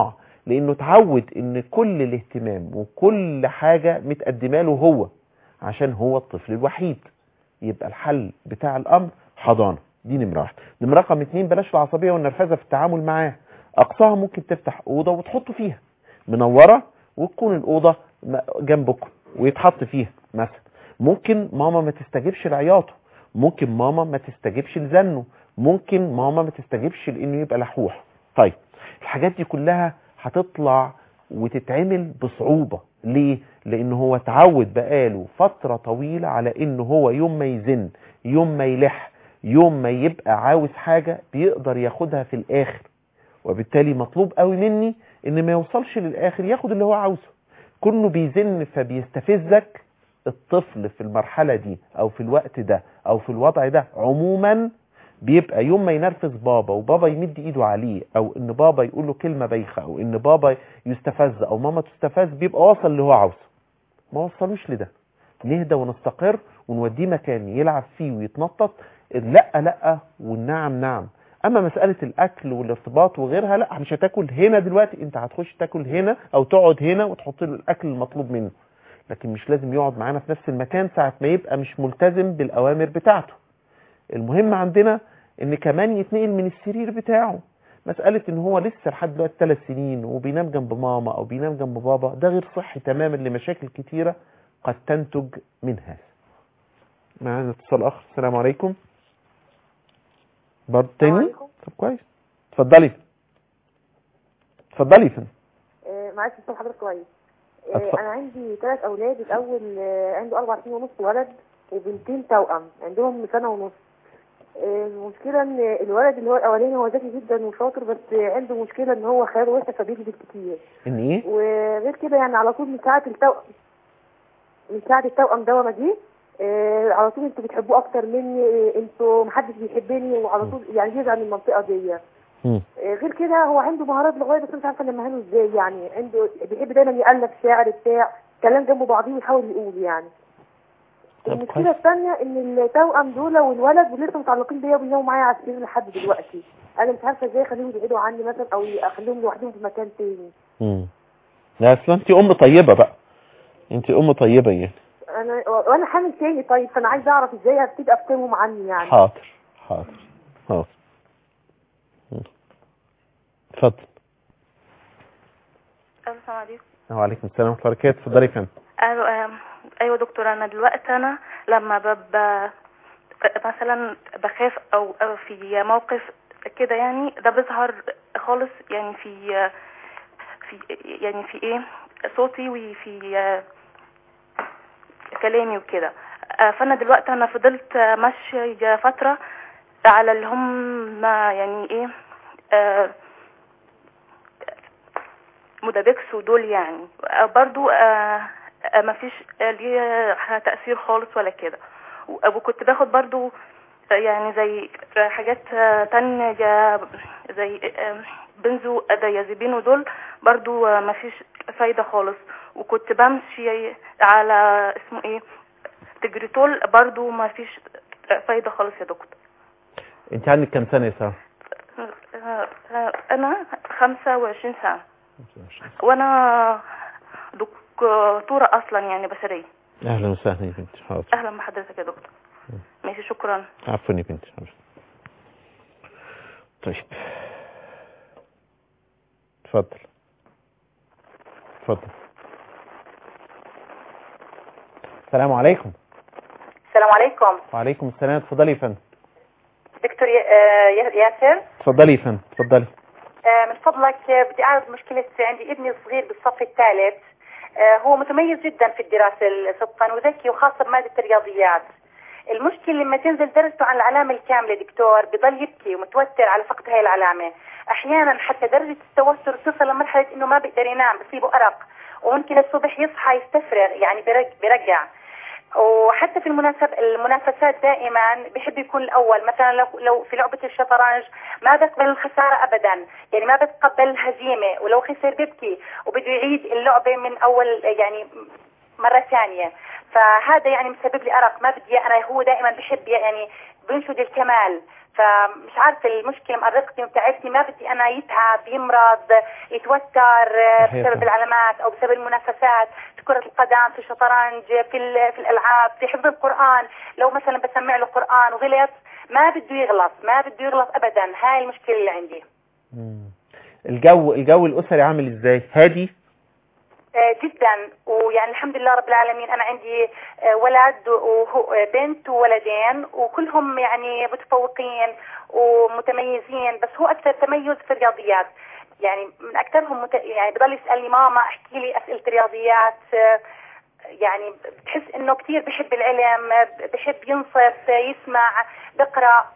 لانه اتعود ان كل الاهتمام وكل حاجة متقدمه له هو عشان هو الطفل الوحيد يبقى الحل بتاع الامر حضانة دي نمرة واحد نمرة رقم اتنين بلاش العصبية والنرفزة في التعامل معاه اقصاها ممكن تفتح اوضة وتحطه فيها منورة وتكون الاوضة م- جنبكم ويتحط فيها مثلا ممكن ماما ما تستجيبش لعياطه ممكن ماما ما تستجيبش لزنه ممكن ماما ما تستجيبش لانه يبقى لحوح طيب الحاجات دي كلها هتطلع وتتعمل بصعوبة ليه؟ لان هو اتعود بقاله فترة طويلة على ان هو يوم ما يزن يوم ما يلح يوم ما يبقى عاوز حاجة بيقدر ياخدها في الاخر وبالتالي مطلوب قوي مني ان ما يوصلش للاخر ياخد اللي هو عاوزه كونه بيزن فبيستفزك الطفل في المرحلة دي او في الوقت ده او في الوضع ده عموما بيبقى يوم ما ينرفز بابا وبابا يمد ايده عليه او ان بابا يقول له كلمة بايخة او ان بابا يستفز او ماما تستفز بيبقى واصل اللي هو عاوزه ما وصلوش لده نهدى ونستقر ونوديه مكان يلعب فيه ويتنطط لا لا والنعم نعم اما مسألة الاكل والارتباط وغيرها لا مش هتاكل هنا دلوقتي انت هتخش تاكل هنا او تقعد هنا وتحط له الاكل المطلوب منه لكن مش لازم يقعد معانا في نفس المكان ساعة ما يبقى مش ملتزم بالاوامر بتاعته المهم عندنا ان كمان يتنقل من السرير بتاعه مسألة ان هو لسه لحد دلوقتي ثلاث سنين وبينام جنب ماما او بينام جنب بابا ده غير صحي تماما لمشاكل كتيرة قد تنتج من هذا معانا اتصال اخر السلام عليكم برضه تاني عليكم. طب كويس اتفضلي اتفضلي يا فندم آه، معلش استاذ حضرتك كويس آه، اتفضل. انا عندي ثلاث اولاد الاول آه، عنده اربع سنين ونص ولد وبنتين توأم عندهم سنه ونص آه، المشكله ان الولد اللي هو الاولاني هو ذكي جدا وشاطر بس عنده مشكله ان هو خياله واسع فبيكذب كتير ان ايه وغير كده يعني على طول من ساعه التوأم من ساعه التوأم ده ما جه آه، على طول انتوا بتحبوه اكتر مني آه، انتوا محدش بيحبني وعلى طول يعني يزعل من المنطقه دي مم. آه، غير كده هو عنده مهارات لغايه بس أنا مش عارفه انميها له ازاي يعني عنده بيحب دايما يالف شعر بتاع كلام جنب بعضيه ويحاول يقول يعني طب المشكله كويس. الثانيه ان التوأم دول والولد ولسه متعلقين بيا وبيناموا معايا على السرير لحد دلوقتي انا مش عارفه ازاي اخليهم يبعدوا عني مثلا او اخليهم لوحدهم في مكان تاني مم. لا اصلا انت ام طيبة بقى انت ام طيبة يعني انا وانا حامل تاني طيب فانا عايزه اعرف ازاي ابتدي افصلهم عني يعني حاضر حاضر حاضر مم. اتفضل السلام عليكم وعليكم السلام ورحمة الله وبركاته اتفضلي يا فندم ايوه آم، ايوه دكتور انا دلوقتي انا لما ببقى مثلا بخاف او أو في موقف كده يعني ده بيظهر خالص يعني في في يعني في ايه صوتي وفي كلامي وكده آه، فانا دلوقتي انا فضلت ماشيه فتره على اللي هم يعني ايه آه، مودابيكس ودول يعني آه، برضو آه، آه، مفيش آه، ليه تأثير خالص ولا كده و- وكنت باخد برضو آه، يعني زي آه، حاجات آه، تانية جا- زي آه، بنزو ديازيبين ودول برضو آه، مفيش فايدة خالص وكنت بمشي على اسمه ايه تجريتول برضو مفيش آه، فايدة خالص يا دكتور انت عندك كام سنة يا سارة آه، آه، انا خمسة وعشرين سنة وانا دكتورة اصلا يعني بشرية اهلا وسهلا يا بنتي حاضر اهلا بحضرتك يا دكتور ماشي شكرا عفوا يا بنتي حاضر طيب اتفضل اتفضل السلام عليكم السلام عليكم وعليكم السلام اتفضلي يا فندم دكتور ي- آه، ياسر اتفضلي يا فندم اتفضلي آه، من فضلك آه، بدي أعرض مشكلة عندي ابني الصغير بالصف الثالث آه، هو متميز جدا في الدراسة صدقا وذكي وخاصة بمادة الرياضيات المشكلة لما تنزل درجته عن العلامة الكاملة دكتور بضل يبكي ومتوتر على فقد هاي العلامة أحيانا حتى درجة التوتر تصل لمرحلة إنه ما بيقدر ينام بصيبه أرق وممكن الصبح يصحى يستفرغ يعني برج برجع وحتى في المناسب المنافسات دائما بحب يكون الاول مثلا لو لو في لعبه الشطرنج ما بيقبل الخساره ابدا يعني ما بتقبل الهزيمه ولو خسر بيبكي وبده يعيد اللعبه من اول يعني مرة ثانية فهذا يعني مسبب لي أرق ما بدي أنا هو دائما بحب يعني بنشد الكمال فمش عارفة المشكلة مقرقتي ومتعبتني ما بدي أنا يتعب يمرض يتوتر آه، صحيح. بسبب العلامات أو بسبب المنافسات في كرة القدم في الشطرنج في ال- في الألعاب في حفظ القرآن لو مثلا بسمع له قرآن وغلط ما بده يغلط ما بده يغلط أبدا هاي المشكلة اللي عندي مم. الجو الجو الاسري عامل ازاي هادي آه، جدا ويعني الحمد لله رب العالمين انا عندي آه، ولد وهو آه، بنت وولدين وكلهم يعني متفوقين ومتميزين بس هو اكثر تميز في الرياضيات يعني من اكثرهم مت... يعني بضل يسالني ماما احكي لي اسئله رياضيات آه، يعني بتحس انه كثير بحب العلم آه، بحب ينصت آه، يسمع بقرا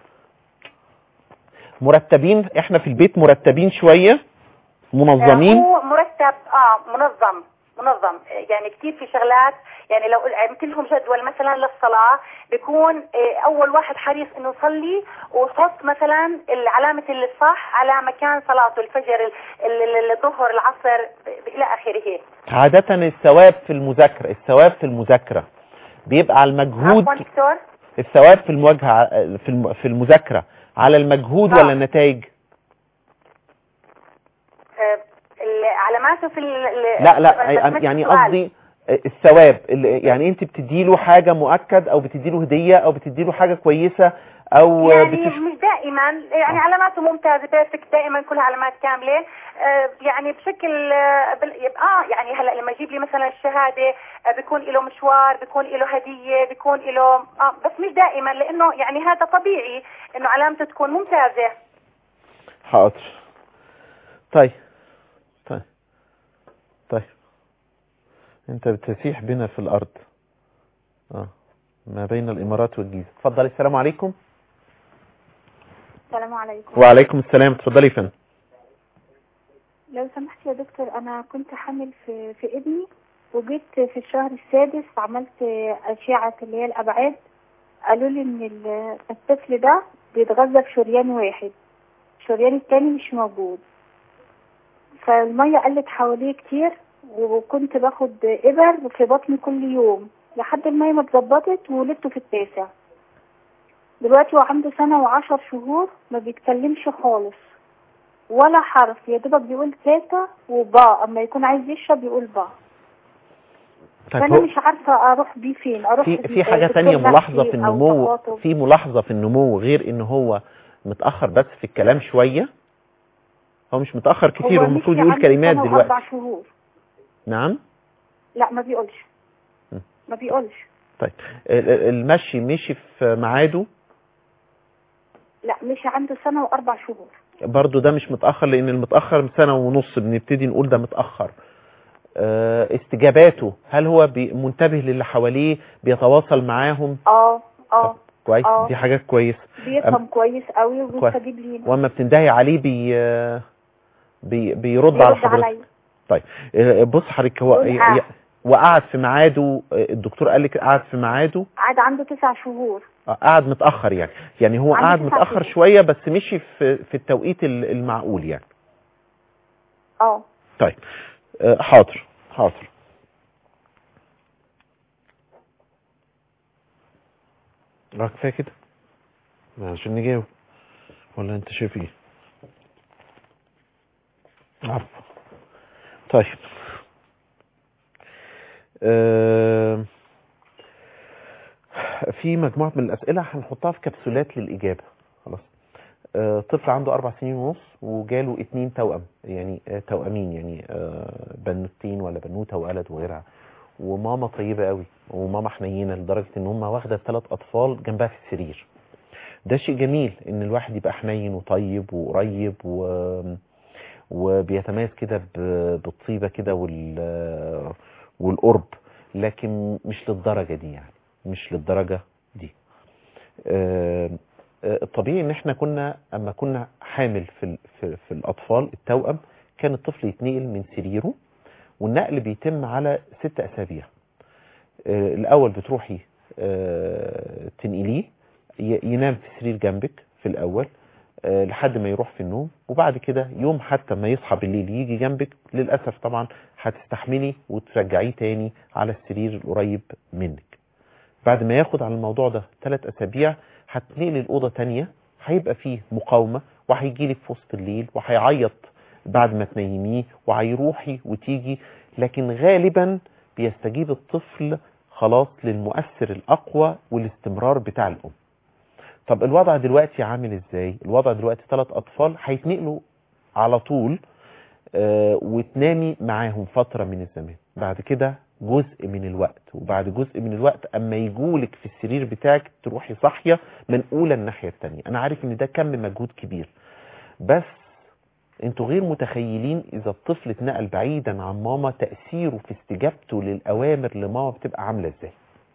مرتبين احنا في البيت مرتبين شوية آه، منظمين هو مرتب اه منظم منظم آه، يعني كثير في شغلات يعني لو عملت لهم جدول مثلا للصلاه بيكون آه، اول واحد حريص انه يصلي ويحط مثلا علامه الصح على مكان صلاته الفجر ال- ال- ال- الظهر العصر ب- الى اخره عادة الثواب في المذاكرة الثواب في المذاكرة بيبقى على المجهود عفوا دكتور الثواب في المواجهة في الم- في المذاكرة على المجهود آه. ولا النتائج آه، ال- علاماته في ال- ال- لا لا بس مش يعني سؤال. قصدي الثواب اللي- يعني انت بتديله حاجة مؤكد او بتديله هدية او بتديله حاجة كويسة او يعني بتش... مش دائما يعني آه. علاماته ممتازه بيرفكت دائما كلها علامات كامله آه، يعني بشكل آه، بال- يبقى اه يعني هلا لما يجيب لي مثلا الشهاده آه، بيكون له مشوار بيكون له هديه بيكون له اه بس مش دائما لانه يعني هذا طبيعي انه علامته تكون ممتازه حاضر طيب طيب طيب انت بتسيح بنا في الارض اه ما بين الامارات والجيزه اتفضلي السلام عليكم السلام عليكم وعليكم السلام اتفضلي يا فندم لو سمحت يا دكتور انا كنت حامل في في ابني وجيت في الشهر السادس عملت اشعه اللي هي الابعاد قالوا لي ان ال- الطفل ده بيتغذى بشريان واحد الشريان التاني مش موجود فالميه قلت حواليه كتير وكنت باخد ابر في بطني كل يوم لحد الميه ما اتظبطت وولدته في التاسع دلوقتي هو عنده سنة وعشر شهور ما بيتكلمش خالص ولا حرف يا دوبك بيقول تاتا وبا اما يكون عايز يشرب يقول با طيب فانا هو مش عارفه اروح بيه فين اروح في بيه في حاجه دكتور ثانيه ملاحظه نفسي في أو النمو تخاطب. في ملاحظه في النمو غير ان هو متاخر بس في الكلام شويه هو مش متاخر كتير هو هو المفروض مشي يقول عنده كلمات سنة دلوقتي واربع شهور نعم لا ما بيقولش م. ما بيقولش طيب ال- ال- المشي مشي في ميعاده لا مشي عنده سنة واربع شهور برضو ده مش متأخر لأن المتأخر من سنة ونص بنبتدي نقول ده متأخر آه، استجاباته هل هو بي- منتبه للي حواليه بيتواصل معاهم اه اه كويس آه. دي حاجات كويس بيفهم كويس قوي كويس. وبيستجيب لينا واما بتندهي عليه بي آه، بي بيرد على بيرد حضرتك عليا طيب آه، بص حضرتك هو يقول آه. ي- وقعد في ميعاده آه، الدكتور قال لك قعد في ميعاده قعد عنده تسع شهور آه، قعد متأخر يعني يعني هو عنده قعد تسع متأخر شهور. شوية بس مشي في في التوقيت ال- المعقول يعني اه طيب آه، حاضر حاضر اه كفايه كده عشان نجاوب ولا انت شايف ايه عفو طيب آه، في مجموعة من الأسئلة هنحطها في كبسولات للإجابة خلاص آه، طفل عنده أربع سنين ونص وجاله اتنين توأم يعني آه، توأمين يعني آه، بنوتين ولا بنوتة وولد وغيرها وماما طيبة قوي وماما حنينة لدرجة ان هم واخدة ثلاث أطفال جنبها في السرير ده شيء جميل ان الواحد يبقى حنين وطيب وقريب و... وبيتميز كده ب- بالطيبة كده وال... والقرب لكن مش للدرجة دي يعني مش للدرجة دي آه، آه، الطبيعي ان احنا كنا اما كنا حامل في ال- في, في الاطفال التوأم كان الطفل يتنقل من سريره والنقل بيتم على ست اسابيع آه، الاول بتروحي آه، تنقليه ي- ينام في سرير جنبك في الاول آه، لحد ما يروح في النوم وبعد كده يوم حتى ما يصحى بالليل يجي جنبك للأسف طبعا هتستحملي وترجعيه تاني على السرير القريب منك بعد ما ياخد على الموضوع ده ثلاث أسابيع هتنقلي الأوضة تانية هيبقى فيه مقاومة وهيجيلك في وسط الليل وهيعيط بعد ما تنيميه وهيروحي وتيجي لكن غالبا بيستجيب الطفل خلاص للمؤثر الأقوى والاستمرار بتاع الأم طب الوضع دلوقتي عامل ازاي الوضع دلوقتي ثلاث أطفال هيتنقلوا على طول آه، وتنامي معاهم فترة من الزمان بعد كده جزء من الوقت وبعد جزء من الوقت اما يجولك في السرير بتاعك تروحي صاحية منقولة الناحية التانية انا عارف ان ده كم مجهود كبير بس انتوا غير متخيلين اذا الطفل اتنقل بعيدا عن ماما تأثيره في استجابته للأوامر لماما بتبقى عاملة ازاي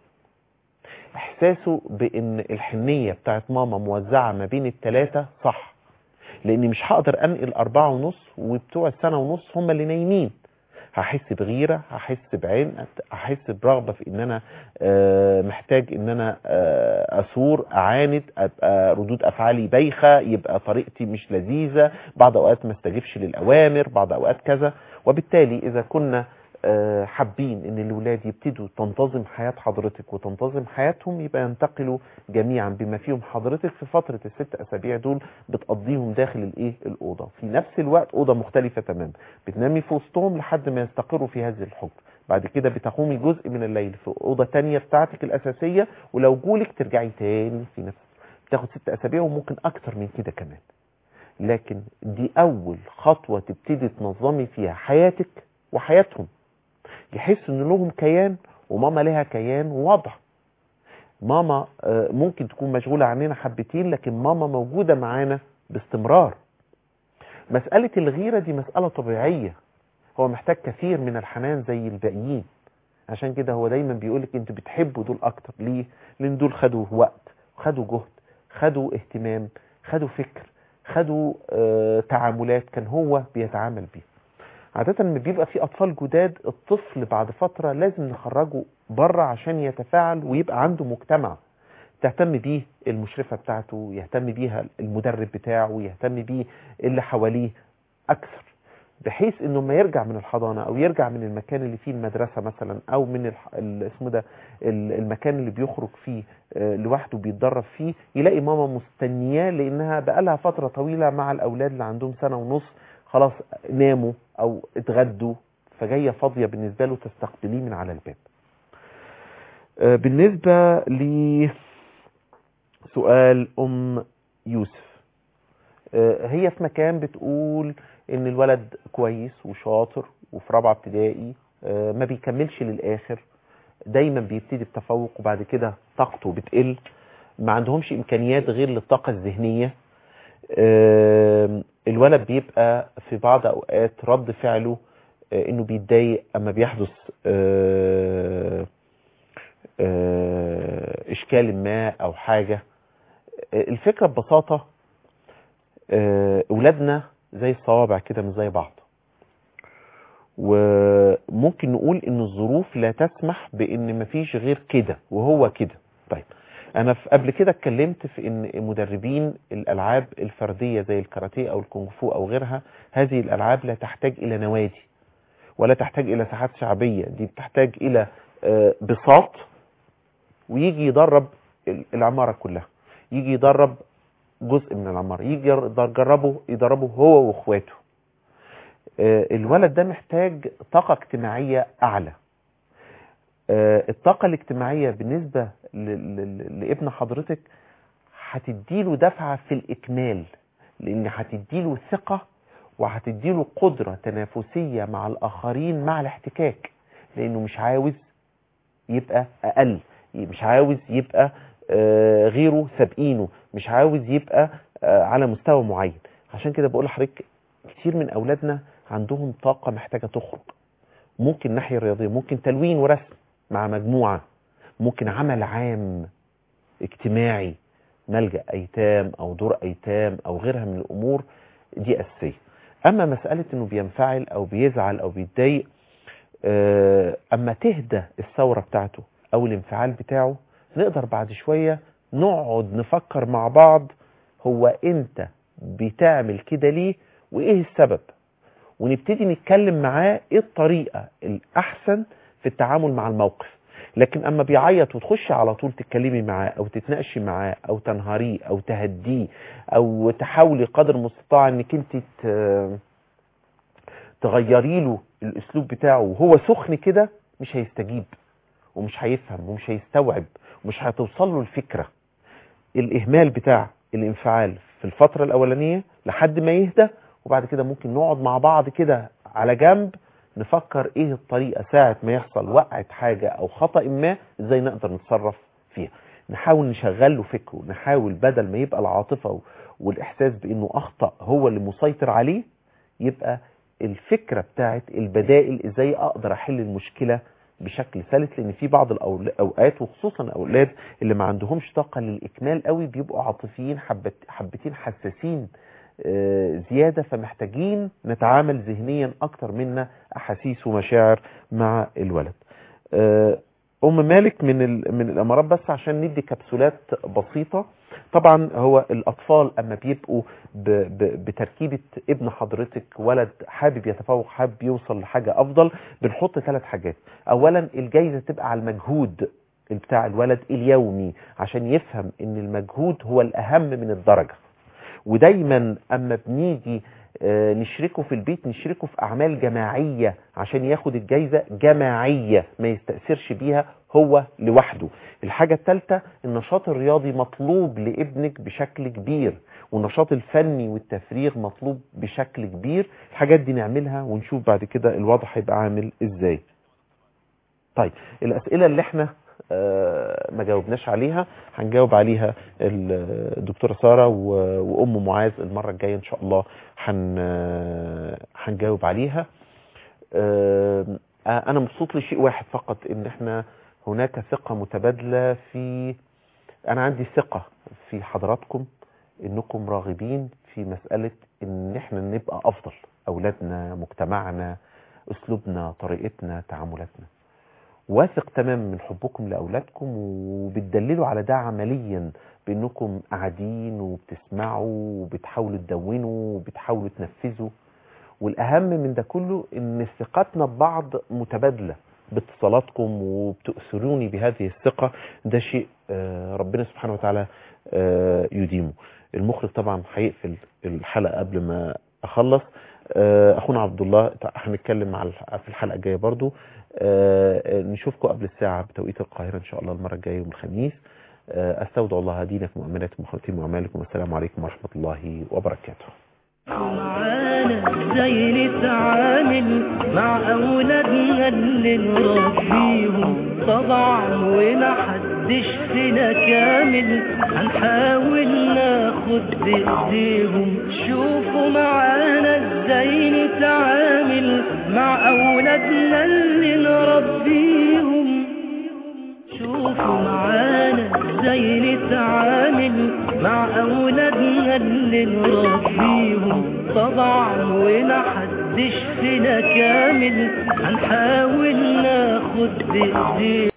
احساسه بان الحنية بتاعت ماما موزعة ما بين التلاتة صح لاني مش هقدر انقل اربعة ونص وبتوع السنة ونص هم اللي نايمين هحس بغيرة هحس بعين هحس برغبة في ان انا آه، محتاج ان انا آه، اثور اعاند ابقى ردود افعالي بايخة يبقى طريقتي مش لذيذة بعض اوقات ما استجبش للاوامر بعض اوقات كذا وبالتالي اذا كنا آه، حابين ان الولاد يبتدوا تنتظم حياة حضرتك وتنتظم حياتهم يبقى ينتقلوا جميعا بما فيهم حضرتك في فترة الست اسابيع دول بتقضيهم داخل الايه الاوضة في نفس الوقت اوضة مختلفة تماما بتنامي في وسطهم لحد ما يستقروا في هذه الحجر بعد كده بتقومي جزء من الليل في اوضة تانية بتاعتك الاساسية ولو جولك ترجعي تاني في نفس بتاخد ست اسابيع وممكن اكتر من كده كمان لكن دي اول خطوة تبتدي تنظمي فيها حياتك وحياتهم يحس ان لهم كيان وماما لها كيان ووضع ماما آه، ممكن تكون مشغولة عننا حبتين لكن ماما موجودة معانا باستمرار مسألة الغيرة دي مسألة طبيعية هو محتاج كثير من الحنان زي الباقيين عشان كده هو دايما بيقولك انتوا بتحبوا دول اكتر ليه لان دول خدوا وقت خدوا جهد خدوا اهتمام خدوا فكر خدوا آه تعاملات كان هو بيتعامل بيها عادة لما بيبقى في أطفال جداد الطفل بعد فترة لازم نخرجه بره عشان يتفاعل ويبقى عنده مجتمع تهتم بيه المشرفة بتاعته يهتم بيها المدرب بتاعه يهتم بيه اللي حواليه أكثر بحيث انه ما يرجع من الحضانة او يرجع من المكان اللي فيه المدرسة مثلا او من الح... ال- اسمه ده ال- المكان اللي بيخرج فيه آه، لوحده بيتدرب فيه يلاقي ماما مستنياه لانها بقالها فترة طويلة مع الاولاد اللي عندهم سنة ونص خلاص ناموا او اتغدوا فجاية فاضية بالنسبة له تستقبليه من على الباب آه، بالنسبة لسؤال ام يوسف آه، هي في مكان بتقول ان الولد كويس وشاطر وفي رابعه ابتدائي آه، ما بيكملش للاخر دايما بيبتدي بتفوق وبعد كده طاقته بتقل ما عندهمش امكانيات غير للطاقه الذهنيه آه، الولد بيبقى في بعض اوقات رد فعله آه، انه بيتضايق اما بيحدث آه، آه، اشكال ما او حاجه آه، الفكره ببساطه آه، اولادنا زي الصوابع كده مش زي بعض وممكن نقول ان الظروف لا تسمح بان مفيش غير كده وهو كده طيب انا في قبل كده اتكلمت في ان مدربين الالعاب الفرديه زي الكاراتيه او الكونغ فو او غيرها هذه الالعاب لا تحتاج الى نوادي ولا تحتاج الى ساحات شعبيه دي بتحتاج الى آه، بساط ويجي يدرب ال- العماره كلها يجي يدرب جزء من العمارة يجي يجربه يدربه هو واخواته آه، الولد ده محتاج طاقة اجتماعية أعلى آه، الطاقة الاجتماعية بالنسبة ل- ل- لابن حضرتك هتديله دفعة في الإكمال لأن هتديله ثقة وهتديله قدرة تنافسية مع الآخرين مع الاحتكاك لأنه مش عاوز يبقى أقل مش عاوز يبقى آه، غيره سابقينه مش عاوز يبقى آه، على مستوى معين عشان كده بقول لحضرتك كتير من أولادنا عندهم طاقة محتاجة تخرج ممكن ناحية رياضية ممكن تلوين ورسم مع مجموعة ممكن عمل عام اجتماعي ملجأ أيتام أو دور أيتام أو غيرها من الأمور دي أساسية أما مسألة أنه بينفعل أو بيزعل أو بيتضايق آه، أما تهدى الثورة بتاعته أو الانفعال بتاعه نقدر بعد شوية نقعد نفكر مع بعض هو أنت بتعمل كده ليه وايه السبب ونبتدي نتكلم معاه ايه الطريقة الاحسن في التعامل مع الموقف لكن اما بيعيط وتخش على طول تتكلمي معاه او تتناقشي معاه او تنهاريه او تهديه او تحاولي قدر المستطاع انك انت ت- تغيري له الاسلوب بتاعه وهو سخن كده مش هيستجيب ومش هيفهم ومش هيستوعب ومش هتوصل له الفكرة الاهمال بتاع الانفعال في الفترة الاولانية لحد ما يهدى وبعد كده ممكن نقعد مع بعض كده على جنب نفكر ايه الطريقة ساعة ما يحصل وقعة حاجة او خطأ ما ازاي نقدر نتصرف فيها نحاول نشغل له فكره نحاول بدل ما يبقى العاطفة و- والاحساس بانه اخطأ هو اللي مسيطر عليه يبقى الفكرة بتاعت البدائل ازاي اقدر احل المشكلة بشكل سلس لان في بعض الأول- الاوقات وخصوصا الاولاد اللي ما عندهمش طاقة للاكمال قوي بيبقوا عاطفيين حبت حبتين حساسين آه، زيادة فمحتاجين نتعامل ذهنيا اكتر منا احاسيس ومشاعر مع الولد آه، ام مالك من ال- من الامارات بس عشان ندي كبسولات بسيطة طبعا هو الاطفال اما بيبقوا ب ب بتركيبة ابن حضرتك ولد حابب يتفوق حابب يوصل لحاجة افضل بنحط ثلاث حاجات اولا الجايزة تبقى على المجهود بتاع الولد اليومي عشان يفهم ان المجهود هو الاهم من الدرجة ودايما اما بنيجي آه، نشركه في البيت نشركه في اعمال جماعية عشان ياخد الجايزة جماعية ما يستأثرش بيها هو لوحده الحاجة الثالثة النشاط الرياضي مطلوب لابنك بشكل كبير والنشاط الفني والتفريغ مطلوب بشكل كبير الحاجات دي نعملها ونشوف بعد كده الوضع هيبقى عامل ازاي طيب الاسئلة اللي احنا آه، ما جاوبناش عليها هنجاوب عليها ال- الدكتورة سارة و- وام معاذ المرة الجاية ان شاء الله هن آه، هنجاوب عليها آه، انا مبسوط لشيء واحد فقط ان احنا هناك ثقة متبادلة في انا عندي ثقة في حضراتكم انكم راغبين في مسألة ان احنا نبقى افضل اولادنا مجتمعنا اسلوبنا طريقتنا تعاملاتنا واثق تماما من حبكم لاولادكم وبتدللوا على ده عمليا بانكم قاعدين وبتسمعوا وبتحاولوا تدونوا وبتحاولوا تنفذوا والاهم من ده كله ان ثقتنا ببعض متبادله باتصالاتكم وبتأثروني بهذه الثقة ده شيء آه، ربنا سبحانه وتعالى آه، يديمه المخرج طبعا هيقفل الحلقة قبل ما أخلص آه، أخونا عبد الله هنتكلم مع الح- في الحلقة الجاية برضو آه، نشوفكم قبل الساعة بتوقيت القاهرة إن شاء الله المرة الجاية يوم الخميس آه، أستودع الله دينكم وأماناتكم وخواتيم وأعمالكم والسلام عليكم ورحمة الله وبركاته معانا ازاي نتعامل مع اولادنا اللي نربيهم طبعا ومحدش فينا كامل هنحاول ناخد بايديهم شوفوا معانا ازاي نتعامل مع اولادنا اللي نربيهم شوفوا معانا ازاي نتعامل مع اولادنا اللي نربيهم طبعا ومحدش فينا كامل هنحاول ناخد بايديهم